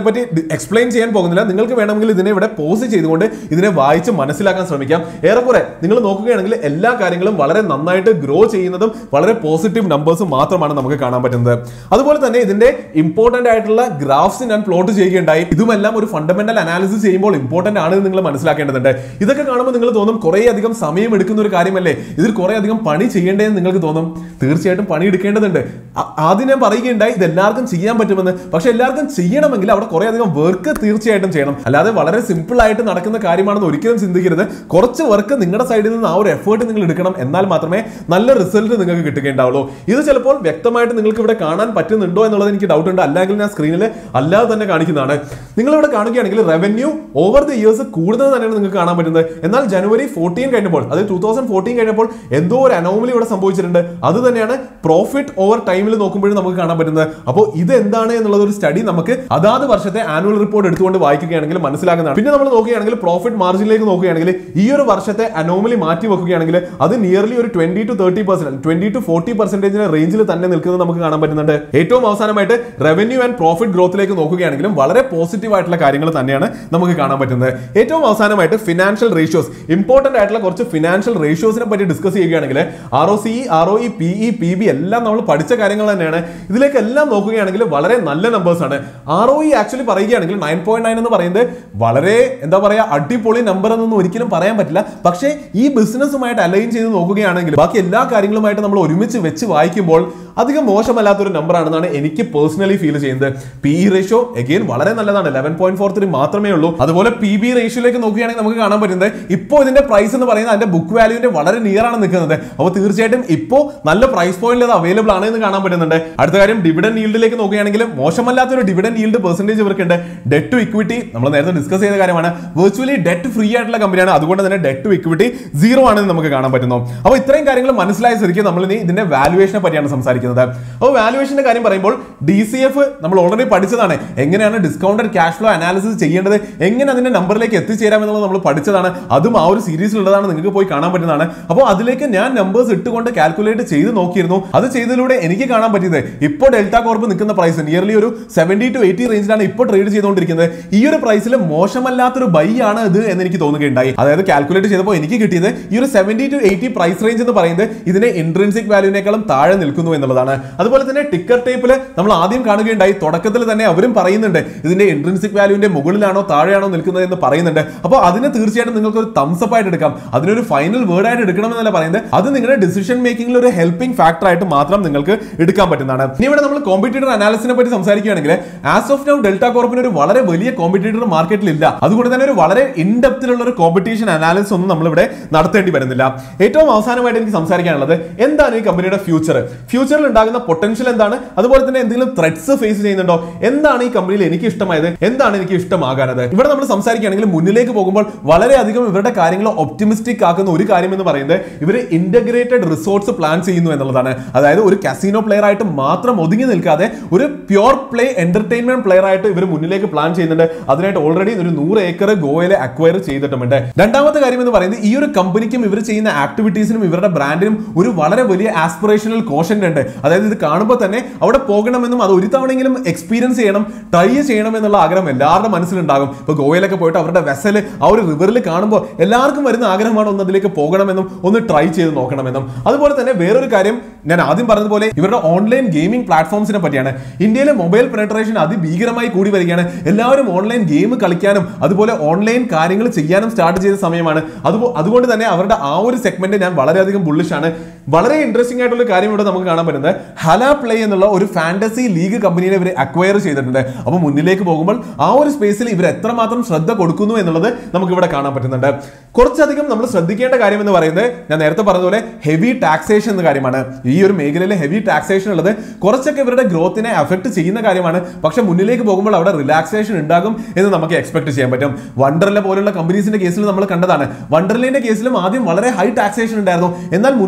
എക്സ്പ്ലെയിൻ ചെയ്യാൻ പോകുന്നില്ല നിങ്ങൾക്ക് വേണമെങ്കിൽ ഇതിനെ ഇവിടെ പോസ് ചെയ്തുകൊണ്ട് ഇതിനെ വായിച്ച് മനസ്സിലാക്കാൻ ശ്രമിക്കാം ഏറെക്കുറെ നിങ്ങൾ നോക്കുകയാണെങ്കിൽ എല്ലാ കാര്യങ്ങളും വളരെ നന്നായിട്ട് ഗ്രോ ചെയ്യുന്നതും വളരെ പോസിറ്റീവ് നമ്പേഴ്സും മാത്രമാണ് നമുക്ക് കാണാൻ പറ്റുന്നത് അതുപോലെ തന്നെ ഇതിന്റെ ഇമ്പോർട്ടന്റ് ആയിട്ടുള്ള ഗ്രാഫ്സ് ഞാൻ പ്ലോട്ട് ചെയ്യുകയുണ്ടായി ഇതുമെല്ലാം ഒരു ഫണ്ടമെന്റൽ അനാലിസിസ് ചെയ്യുമ്പോൾ ഇമ്പോർട്ടന്റ് ആണ് എന്ന് നിങ്ങൾ മനസ്സിലാക്കേണ്ടതുണ്ട് ഇതൊക്കെ കാണുമ്പോൾ നിങ്ങൾ തോന്നും കുറേ അധികം സമയം എടുക്കുന്ന ഒരു കാര്യമല്ലേ ഇതിൽ കുറേ അധികം പണി ചെയ്യേണ്ടതെന്ന് നിങ്ങൾക്ക് തോന്നും തീർച്ചയായിട്ടും പണി എടുക്കേണ്ടതുണ്ട് ആ- ആദ്യം ഞാൻ പറയുകയുണ്ടായി ഇത് എല്ലാവർക്കും ചെയ്യാൻ പറ്റുമെന്ന് പക്ഷെ എല്ലാവർക്കും ചെയ്യണമെങ്കിൽ അവിടെ കുറേ അധികം വർക്ക് തീർച്ചയായിട്ടും ചെയ്യണം അല്ലാതെ വളരെ സിമ്പിൾ ആയിട്ട് നടക്കുന്ന കാര്യമാണെന്ന് ഒരിക്കലും ചിന്തിക്കരുത് കുറച്ച് വർക്ക് നിങ്ങളുടെ സൈഡിൽ നിന്ന് ആ ഒരു എഫേർട്ട് നിങ്ങൾ എടുക്കണം എന്നാൽ മാത്രമേ നല്ല റിസൾട്ട് നിങ്ങൾക്ക് കിട്ടുകയുണ്ടാവുള്ളൂ ഇത് ചിലപ്പോൾ വ്യക്തമായിട്ട് നിങ്ങൾക്ക് ഇവിടെ കാണാൻ പറ്റുന്നുണ്ടോ എന്നുള്ളത് എനിക്ക് ഡൗട്ട് ഉണ്ട് അല്ലെങ്കിൽ ഞാൻ സ്ക്രീനിൽ അല്ലാതെ തന്നെ കാണിക്കുന്നതാണ് നിങ്ങൾ ഇവിടെ കാണുകയാണെങ്കിൽ റവന്യൂ ഓവർ ദി ഇയേഴ്സ് കൂടുതൽ തന്നെയാണ് നിങ്ങൾക്ക് കാണാൻ പറ്റുന്നത് എന്നാൽ ജനുവരി ഫോർട്ടീൻ കഴിഞ്ഞപ്പോൾ അത് ടൂ തൗസൻഡ് ഫോർട്ടീൻ കഴിഞ്ഞപ്പോൾ എന്തോ ഒരു അനോമലി ഇവിടെ സംഭവിച്ചിട്ടുണ്ട് അത് തന്നെയാണ് പ്രോഫിറ്റ് ഓവർ ടൈമിൽ നോക്കുമ്പോഴും നമുക്ക് കാണാൻ പറ്റുന്നത് അപ്പോൾ ഇത് എന്താണ് എന്നുള്ളത് ഒരു സ്റ്റഡി നമുക്ക് അതാത് വർഷത്തെ ആനുവൽ റിപ്പോർട്ട് എടുത്തുകൊണ്ട് വായിക്കുകയാണെങ്കിൽ മനസ്സിലാക്കുന്നതാണ് പിന്നെ നമ്മൾ നോക്കുകയാണെങ്കിൽ പ്രോഫിറ്റ് മാർജിനിലേക്ക് നോക്കുകയാണെങ്കിൽ ഈ ഒരു വർഷത്തെ അനോമലി മാറ്റി വെക്കുകയാണെങ്കിൽ അത് നിയർലി ഒരു twenty two thirty percent twenty two forty പെർസെന്റേജിന്റെ റേഞ്ചിൽ തന്നെ നിൽക്കുന്നത് നമുക്ക് കാണാൻ പറ്റുന്നുണ്ട് ഏറ്റവും അവസാനമായിട്ട് റവന്യൂ ആൻഡ് പ്രോഫിറ്റ് ഗ്രോത്തിലേക്ക് നോക്കുകയാണെങ്കിലും വളരെ പോസിറ്റീവ് ആയിട്ടുള്ള കാര്യങ്ങൾ തന്നെയാണ് നമുക്ക് കാണാൻ പറ്റുന്നത് ഏറ്റവും അവസാനമായിട്ട് ഫിനാൻഷ്യൽ റേഷ്യോസ് ഇമ്പോർട്ടന്റ് ആയിട്ടുള്ള കുറച്ച് ഫിനാൻഷ്യൽ റേഷ്യോസിനെ പറ്റി ഡിസ്കസ് ചെയ്യുകയാണെങ്കിൽ R O C R O E P E P B എല്ലാം നമ്മൾ പഠിച്ച കാര്യങ്ങൾ തന്നെയാണ് ഇതിലേക്ക് എല്ലാം നോക്കുകയാണെങ്കിൽ വളരെ നല്ല നമ്പേഴ്സ് ആണ് ആർ ഒ ഇ ആക്ച്വലി പറയുകയാണെങ്കിൽ നയൻ പോയിന്റ് നയൻ എന്ന് പറയുന്നത് വളരെ എന്താ പറയാ അടിപൊളി നമ്പർ എന്നൊന്നും ഒരിക്കലും പറയാൻ പറ്റില്ല പക്ഷേ ഈ ബിസിനസ്സുമായിട്ട് അലൈൻ ചെയ്ത് നോക്കുകയാണെങ്കിൽ ബാക്കി എല്ലാ കാര്യങ്ങളുമായിട്ട് നമ്മൾ ഒരുമിച്ച് വെച്ച് വായിക്കുമ്പോൾ അധികം മോശമല്ലാത്തൊരു നമ്പർ ആണെന്നാണ് എനിക്ക് പേഴ്സണലി ഫീൽ ചെയ്യുന്നത് പി ഇ റേഷ്യോ എഗെയിൻ വളരെ നല്ലതാണ് ലെവൻ പോയിന്റ് ഫോർ ത്രീ മാത്രമേ ഉള്ളൂ അതുപോലെ പി ബി റേഷ്യോയിലേക്ക് നോക്കുകയാണെങ്കിൽ നമുക്ക് കാണാൻ പറ്റുന്നത് ഇപ്പോൾ ഇതിന്റെ പ്രൈസ് എന്ന് പറയുന്നത് അതിന്റെ ബുക്ക് വാല്യൂവിന്റെ വളരെ നിയർ ആണ് നിൽക്കുന്നത് അപ്പോൾ തീർച്ചയായിട്ടും ഇപ്പോൾ നല്ല പ്രൈസ് പോയിന്റിൽ അത് അവൈലബിൾ ആണ് എന്ന് കാണാൻ പറ്റുന്നുണ്ട് അടുത്ത കാര്യം ഡിവിഡൻ ഈൽഡിലേക്ക് നോക്കുകയാണെങ്കിൽ മോശമല്ലാത്തൊരു ഡിവിഡൻ ഈൽഡ് പെർസെന്റേജ് ഇവർക്കുണ്ട് ഡെറ്റ് ടു ഇക്വിറ്റി നമ്മൾ നേരത്തെ ഡിസ്കസ് ചെയ്ത കാര്യമാണ് വെർച്വലി ഡെറ്റ് ഫ്രീ ആയിട്ടുള്ള കമ്പനിയാണ് അതുകൊണ്ട് തന്നെ ഡെറ്റ് ടു ഇക്വിറ്റി സീറോ ആണെന്ന് നമുക്ക് കാണാൻ പറ്റുന്നു അപ്പോൾ ഇത്രയും കാര്യങ്ങൾ മനസ്സിലായ സ്ഥിതിക്ക് നമ്മൾ ഇനി ഇതിന്റെ വാലുവേഷനെ പറ്റിയാണ് സംസാരിക്കുന്നത് അപ്പോൾ വാലുവേഷന്റെ കാര്യം പറയുമ്പോൾ ഡി സി എഫ് നമ്മൾ ഓൾറെഡി പഠിച്ചതാണ് എങ്ങനെയാണ് ഡിസ്കൗണ്ടഡ് ക്യാഷ് ഫ്ലോ അനാലിസിസ് ചെയ്യേണ്ടത് എങ്ങനെ അതിന്റെ നമ്പറിലേക്ക് എത്തിച്ചേരാം എന്നുള്ളത് നമ്മൾ പഠിച്ചതാണ് അതും ആ ഒരു സീരീസിലുള്ളതാണ് നിങ്ങൾക്ക് പോയി കാണാൻ പറ്റുന്നതാണ് അപ്പോൾ അതിലേക്ക് ഞാൻ നമ്പേഴ്സ് ഇട്ടുകൊണ്ട് കാൽക്കുലേറ്റ് ചെയ്ത് നോക്കിയിരുന്നു അത് ചെയ്തതിലൂടെ എനിക്ക് കാണാൻ പറ്റിയത് ഇപ്പോൾ ഡെൽറ്റ കോർപ്പ് നിൽക്കുന്ന പ്രൈസ് നിയർലി ഒരു സെവന്റി ടു എയ്റ്റി റേഞ്ചിലാണ് ഇപ്പോൾ ട്രേഡ് ചെയ്തുകൊണ്ടിരിക്കുന്നത് ഈ ഒരു പ്രൈസിൽ മോശമല്ലാത്തൊരു ബൈ ആണ് ഇത് എന്ന് എനിക്ക് തോന്നുകയുണ്ടായി അതായത് കാൽക്കുലേറ്റ് ചെയ്തപ്പോൾ എനിക്ക് കിട്ടിയത് ഈ ഒരു seventy two eighty price range എന്ന് പറയുന്നത് ഇതിന്റെ ഇൻട്രൻസിക് വാല്യൂവിനേക്കാളും താഴെ നിൽക്കുന്നു എന്നുള്ളതാണ് അതുപോലെ തന്നെ ടിക്കർ ടേപ്പിൽ നമ്മൾ ആദ്യം കാണുകയുണ്ടായി തുടക്കത്തിൽ തന്നെ അവരും പറയുന്നുണ്ട് ഇതിന്റെ ഇൻട്രൻസിക് വാല്യൂവിന്റെ മുകളിലാണോ താഴെയാണോ നിൽക്കുന്നത് എന്ന് പറയുന്നുണ്ട് അപ്പോൾ അതിന് തീർച്ചയായിട്ടും നിങ്ങൾക്ക് ഒരു തംസപ്പ് ആയിട്ട് എടുക്കാം അതിനൊരു ഫൈനൽ വേർഡ് ആയിട്ട് എടുക്കണമെന്നല്ല പറയുന്നത് അത് നിങ്ങളുടെ ഡിസിഷൻ മേക്കിംഗിൽ ഒരു ഹെൽപ്പിംഗ് ഫാക്ടർ ആയിട്ട് മാത്രം നിങ്ങൾക്ക് എടുക്കാൻ പറ്റുന്നതാണ് ഇനി ഇവിടെ നമ്മൾ കോമ്പറ്റീറ്റർ അനാലിസിനെ പറ്റി സംസാരിക്കുകയാണെങ്കിൽ ആസ് ഓഫ് നൗ ഡെൽറ്റ കോർപ്പിന് ഒരു വളരെ വലിയ കോമ്പറ്റീറ്റർ മാർക്കറ്റിൽ ഇല്ല അതുകൊണ്ട് തന്നെ ഒരു വളരെ ഇൻഡെപ്തിലുള്ള ഒരു കോമ്പറ്റീഷൻ അനാലിസിസ് ഒന്നും നമ്മളിവിടെ നടത്തേണ്ടി വരുന്നില്ല ഏറ്റവും അവസാനമായിട്ട് എനിക്ക് സംസാരിക്കാനുള്ളത് എന്താണ് ഈ കമ്പനിയുടെ ഫ്യൂച്ചർ ഫ്യൂച്ചറിൽ ഉണ്ടാകുന്ന പൊട്ടൻഷ്യൽ എന്താണ് അതുപോലെ തന്നെ എന്തെങ്കിലും ത്രെഡ്സ് ഫേസ് ചെയ്യുന്നുണ്ടോ എന്താണ് ഈ കമ്പനിയിൽ എനിക്ക് ഇഷ്ടമായത് എന്താണ് എനിക്ക് ഇഷ്ടമാകാനത് ഇവിടെ നമ്മൾ സംസാരിക്കുകയാണെങ്കിൽ മുന്നിലേക്ക് പോകുമ്പോൾ വളരെയധികം ഇവരുടെ കാര്യങ്ങൾ ഒപ്റ്റിമിസ്റ്റിക് ആക്കുന്ന ഒരു കാര്യം എന്ന് പറയുന്നത് ഇവർ ഇന്റഗ്രേറ്റഡ് റിസോർട്സ് പ്ലാൻ ചെയ്യുന്നു എന്നുള്ളതാണ് അതായത് ഒരു കസിനോ പ്ലെയർ ആയിട്ട് മാത്രം ഒതുങ്ങി നിൽക്കാതെ ഒരു പ്യോർ പ്ലേ എന്റർടൈൻമെന്റ് പ്ലെയർ ആയിട്ട് ഇവർ മുന്നിലേക്ക് പ്ലാൻ ചെയ്യുന്നുണ്ട് അതിനായിട്ട് ഓൾറെഡി ഒരു നൂറ് ഏക്കർ ഗോവയിലെ അക്വയർ ചെയ്തിട്ടുമുണ്ട് രണ്ടാമത്തെ കാര്യം എന്ന് പറയുന്നത് ഈ ഒരു കമ്പനിക്കും ഇവർ ചെയ്യുന്ന ആക്ടിവിറ്റീസിനും ഇവരുടെ ബ്രാൻഡിനും ഒരു വളരെ വലിയ ആസ്പിറേഷണൽ കോഷൻ ഉണ്ട് അതായത് ഇത് കാണുമ്പോൾ തന്നെ അവിടെ പോകണമെന്നും അത് ഒരു തവണയെങ്കിലും എക്സ്പീരിയൻസ് ചെയ്യണം ട്രൈ ചെയ്യണം എന്നുള്ള ആഗ്രഹം എല്ലാവരുടെ മനസ്സിലുണ്ടാകും ഇപ്പൊ ഗോവയിലൊക്കെ പോയിട്ട് അവരുടെ വെസൽ ആ ഒരു റിവറിൽ കാണുമ്പോൾ എല്ലാവർക്കും വരുന്ന ആഗ്രഹമാണ് ഒന്ന് അതിലേക്ക് പോകണമെന്നും ഒന്ന് ട്രൈ ചെയ്ത് നോക്കണമെന്നും അതുപോലെ തന്നെ വേറൊരു കാര്യം ഞാൻ ആദ്യം പറഞ്ഞതുപോലെ ഇവരുടെ ഓൺലൈൻ ഗെയിമിംഗ് പ്ലാറ്റ്ഫോംസിനെ പറ്റിയാണ് ഇന്ത്യയിലെ മൊബൈൽ പെനട്രേഷൻ അതിഭീകരമായി കൂടി വരികയാണ് എല്ലാവരും ഓൺലൈൻ ഗെയിം കളിക്കാനും അതുപോലെ ഓൺലൈൻ കാര്യങ്ങൾ ചെയ്യാനും സ്റ്റാർട്ട് ചെയ്ത സമയമാണ് അതുപോ അതുകൊണ്ട് തന്നെ അവരുടെ ആ ഒരു സെഗ്മെന്റ് ഞാൻ വളരെയധികം ബുള്ളിഷാണ് വളരെ ഇൻട്രസ്റ്റിംഗ് ആയിട്ടുള്ള കാര്യം ഇവിടെ നമുക്ക് കാണാൻ പറ്റുന്നത് ഹല പ്ലേ എന്നുള്ള ഒരു ഫാന്റസി ലീഗ് കമ്പനിയെ ഇവർ അക്വയർ ചെയ്തിട്ടുണ്ട് അപ്പോൾ മുന്നിലേക്ക് പോകുമ്പോൾ ആ ഒരു സ്പേസിൽ ഇവർ എത്രമാത്രം ശ്രദ്ധ കൊടുക്കുന്നു എന്നുള്ളത് നമുക്ക് ഇവിടെ കാണാൻ പറ്റുന്നുണ്ട് കുറച്ചധികം നമ്മൾ ശ്രദ്ധിക്കേണ്ട കാര്യം എന്ന് പറയുന്നത് ഞാൻ നേരത്തെ പറഞ്ഞതുപോലെ ഹെവി ടാക്സേഷൻ എന്ന കാര്യമാണ് ഈ ഒരു മേഖലയിൽ ഹെവി ടാക്സേഷൻ ഉള്ളത് കുറച്ചൊക്കെ ഇവരുടെ ഗ്രോത്തിനെ അഫക്ട് ചെയ്യുന്ന കാര്യമാണ് പക്ഷെ മുന്നിലേക്ക് പോകുമ്പോൾ അവിടെ റിലാക്സേഷൻ ഉണ്ടാകും എന്ന് നമുക്ക് എക്സ്പെക്ട് ചെയ്യാൻ പറ്റും വണ്ടർല പോലുള്ള കമ്പനീസിന്റെ കേസിൽ നമ്മൾ കണ്ടതാണ് വണ്ടർലിന്റെ കേസിലും ആദ്യം വളരെ ഹൈ ടാക്സേഷൻ ഉണ്ടായിരുന്നു എന്നാൽ മുന്നിലേക്ക് പോയപ്പോൾ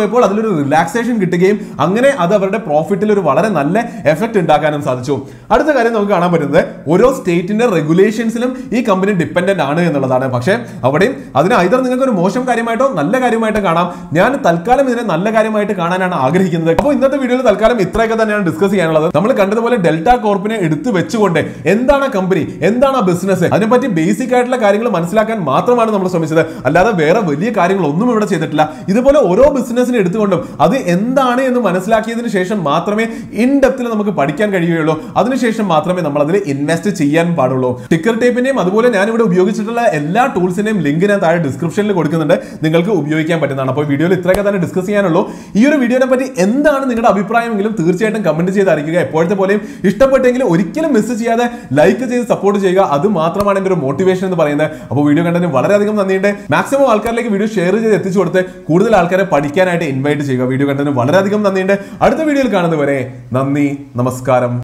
പോയപ്പോൾ അതിലൊരു റിലാക്സേഷൻ കിട്ടുകയും അങ്ങനെ അത് അവരുടെ പ്രോഫിറ്റിൽ ഒരു വളരെ നല്ല എഫക്ട് ഉണ്ടാക്കാനും സാധിച്ചു അടുത്ത കാര്യം നമുക്ക് കാണാൻ പറ്റുന്നത് ഓരോ സ്റ്റേറ്റിന്റെ റെഗുലേഷൻസിലും ഈ കമ്പനി ഡിപ്പെൻഡന്റ് ആണ് എന്നുള്ളതാണ് പക്ഷേ അവിടെയും അതിന് ഐതർ നിങ്ങൾക്ക് ഒരു മോശം കാര്യമായിട്ടോ നല്ല കാര്യമായിട്ടോ കാണാം ഞാൻ തൽക്കാലം ഇതിനെ നല്ല കാര്യമായിട്ട് കാണാനാണ് ആഗ്രഹിക്കുന്നത് അപ്പോൾ ഇന്നത്തെ വീഡിയോയിൽ തൽക്കാലം ഇത്രയൊക്കെ തന്നെയാണ് ഡിസ്കസ് ചെയ്യാനുള്ളത് നമ്മൾ കണ്ടതുപോലെ ഡെൽറ്റ കോർപ്പിനെ എടുത്തു വെച്ചുകൊണ്ട് എന്താണ് ആ കമ്പനി എന്താണ് ആ ബിസിനസ് അതിനെപ്പറ്റി ബേസിക് ആയിട്ടുള്ള കാര്യങ്ങൾ മനസ്സിലാക്കാൻ മാത്രമാണ് നമ്മൾ ശ്രമിച്ചത് അല്ലാതെ വേറെ വലിയ കാര്യങ്ങളൊന്നും ഇവിടെ ചെയ്തിട്ടില്ല ഇതുപോലെ ഓരോ ബിസിനസ്സിനെ എടുത്തുകൊണ്ടും അത് എന്താണ് എന്ന് മനസ്സിലാക്കിയതിന് ശേഷം മാത്രമേ ഇൻ ഡെപ്തിൽ നമുക്ക് പഠിക്കാൻ കഴിയുകയുള്ളൂ അതിനുശേഷം മാത്രമേ നമ്മൾ അതിൽ ഇൻവെസ്റ്റ് ചെയ്യാൻ പാടുള്ളൂ ടിക്കർ ടേപ്പിന്റെയും അതുപോലെ ഞാൻ ഇവിടെ ഉപയോഗിച്ചിട്ടുള്ള എല്ലാ ടൂൾസിന്റെയും ലിങ്ക് ഞാൻ താഴെ ഡിസ്ക്രിപ്ഷനിൽ കൊടുക്കുന്നുണ്ട് നിങ്ങൾക്ക് ഉപയോഗിക്കാൻ പറ്റുന്നതാണ് അപ്പോൾ വീഡിയോയിൽ ഇത്രയൊക്കെ തന്നെ ഡിസ്കസ് ചെയ്യാനുള്ളൂ ഈ ഒരു വീഡിയോനെ പറ്റി എന്താണ് നിങ്ങളുടെ അഭിപ്രായമെങ്കിലും തീർച്ചയായിട്ടും കമന്റ് ചെയ്ത് അറിയിക്കുക എപ്പോഴത്തെ പോലെയും ഇഷ്ടപ്പെട്ടെങ്കിൽ ഒരിക്കലും മിസ് ചെയ്യാതെ ലൈക്ക് ചെയ്ത് സപ്പോർട്ട് ചെയ്യുക അത് മാത്രമാണ് എൻ്റെ ഒരു മോട്ടിവേഷൻ എന്ന് പറയുന്നത് അപ്പോൾ വീഡിയോ കണ്ടതിന് വളരെയധികം നന്ദിയുണ്ട് മാക്സിമം ആൾക്കാരിലേക്ക് വീഡിയോ ഷെയർ ചെയ്ത് എത്തിച്ചു കൊടുത്ത് കൂടുതൽ ആൾക്കാരെ പഠിക്കാനായിട്ട് ഇൻവൈറ്റ് ചെയ്യുക വീഡിയോ കണ്ടതിന് വളരെയധികം നന്ദിയുണ്ട് അടുത്ത വീഡിയോയിൽ കാണുന്നവരെ നന്ദി നമസ്കാരം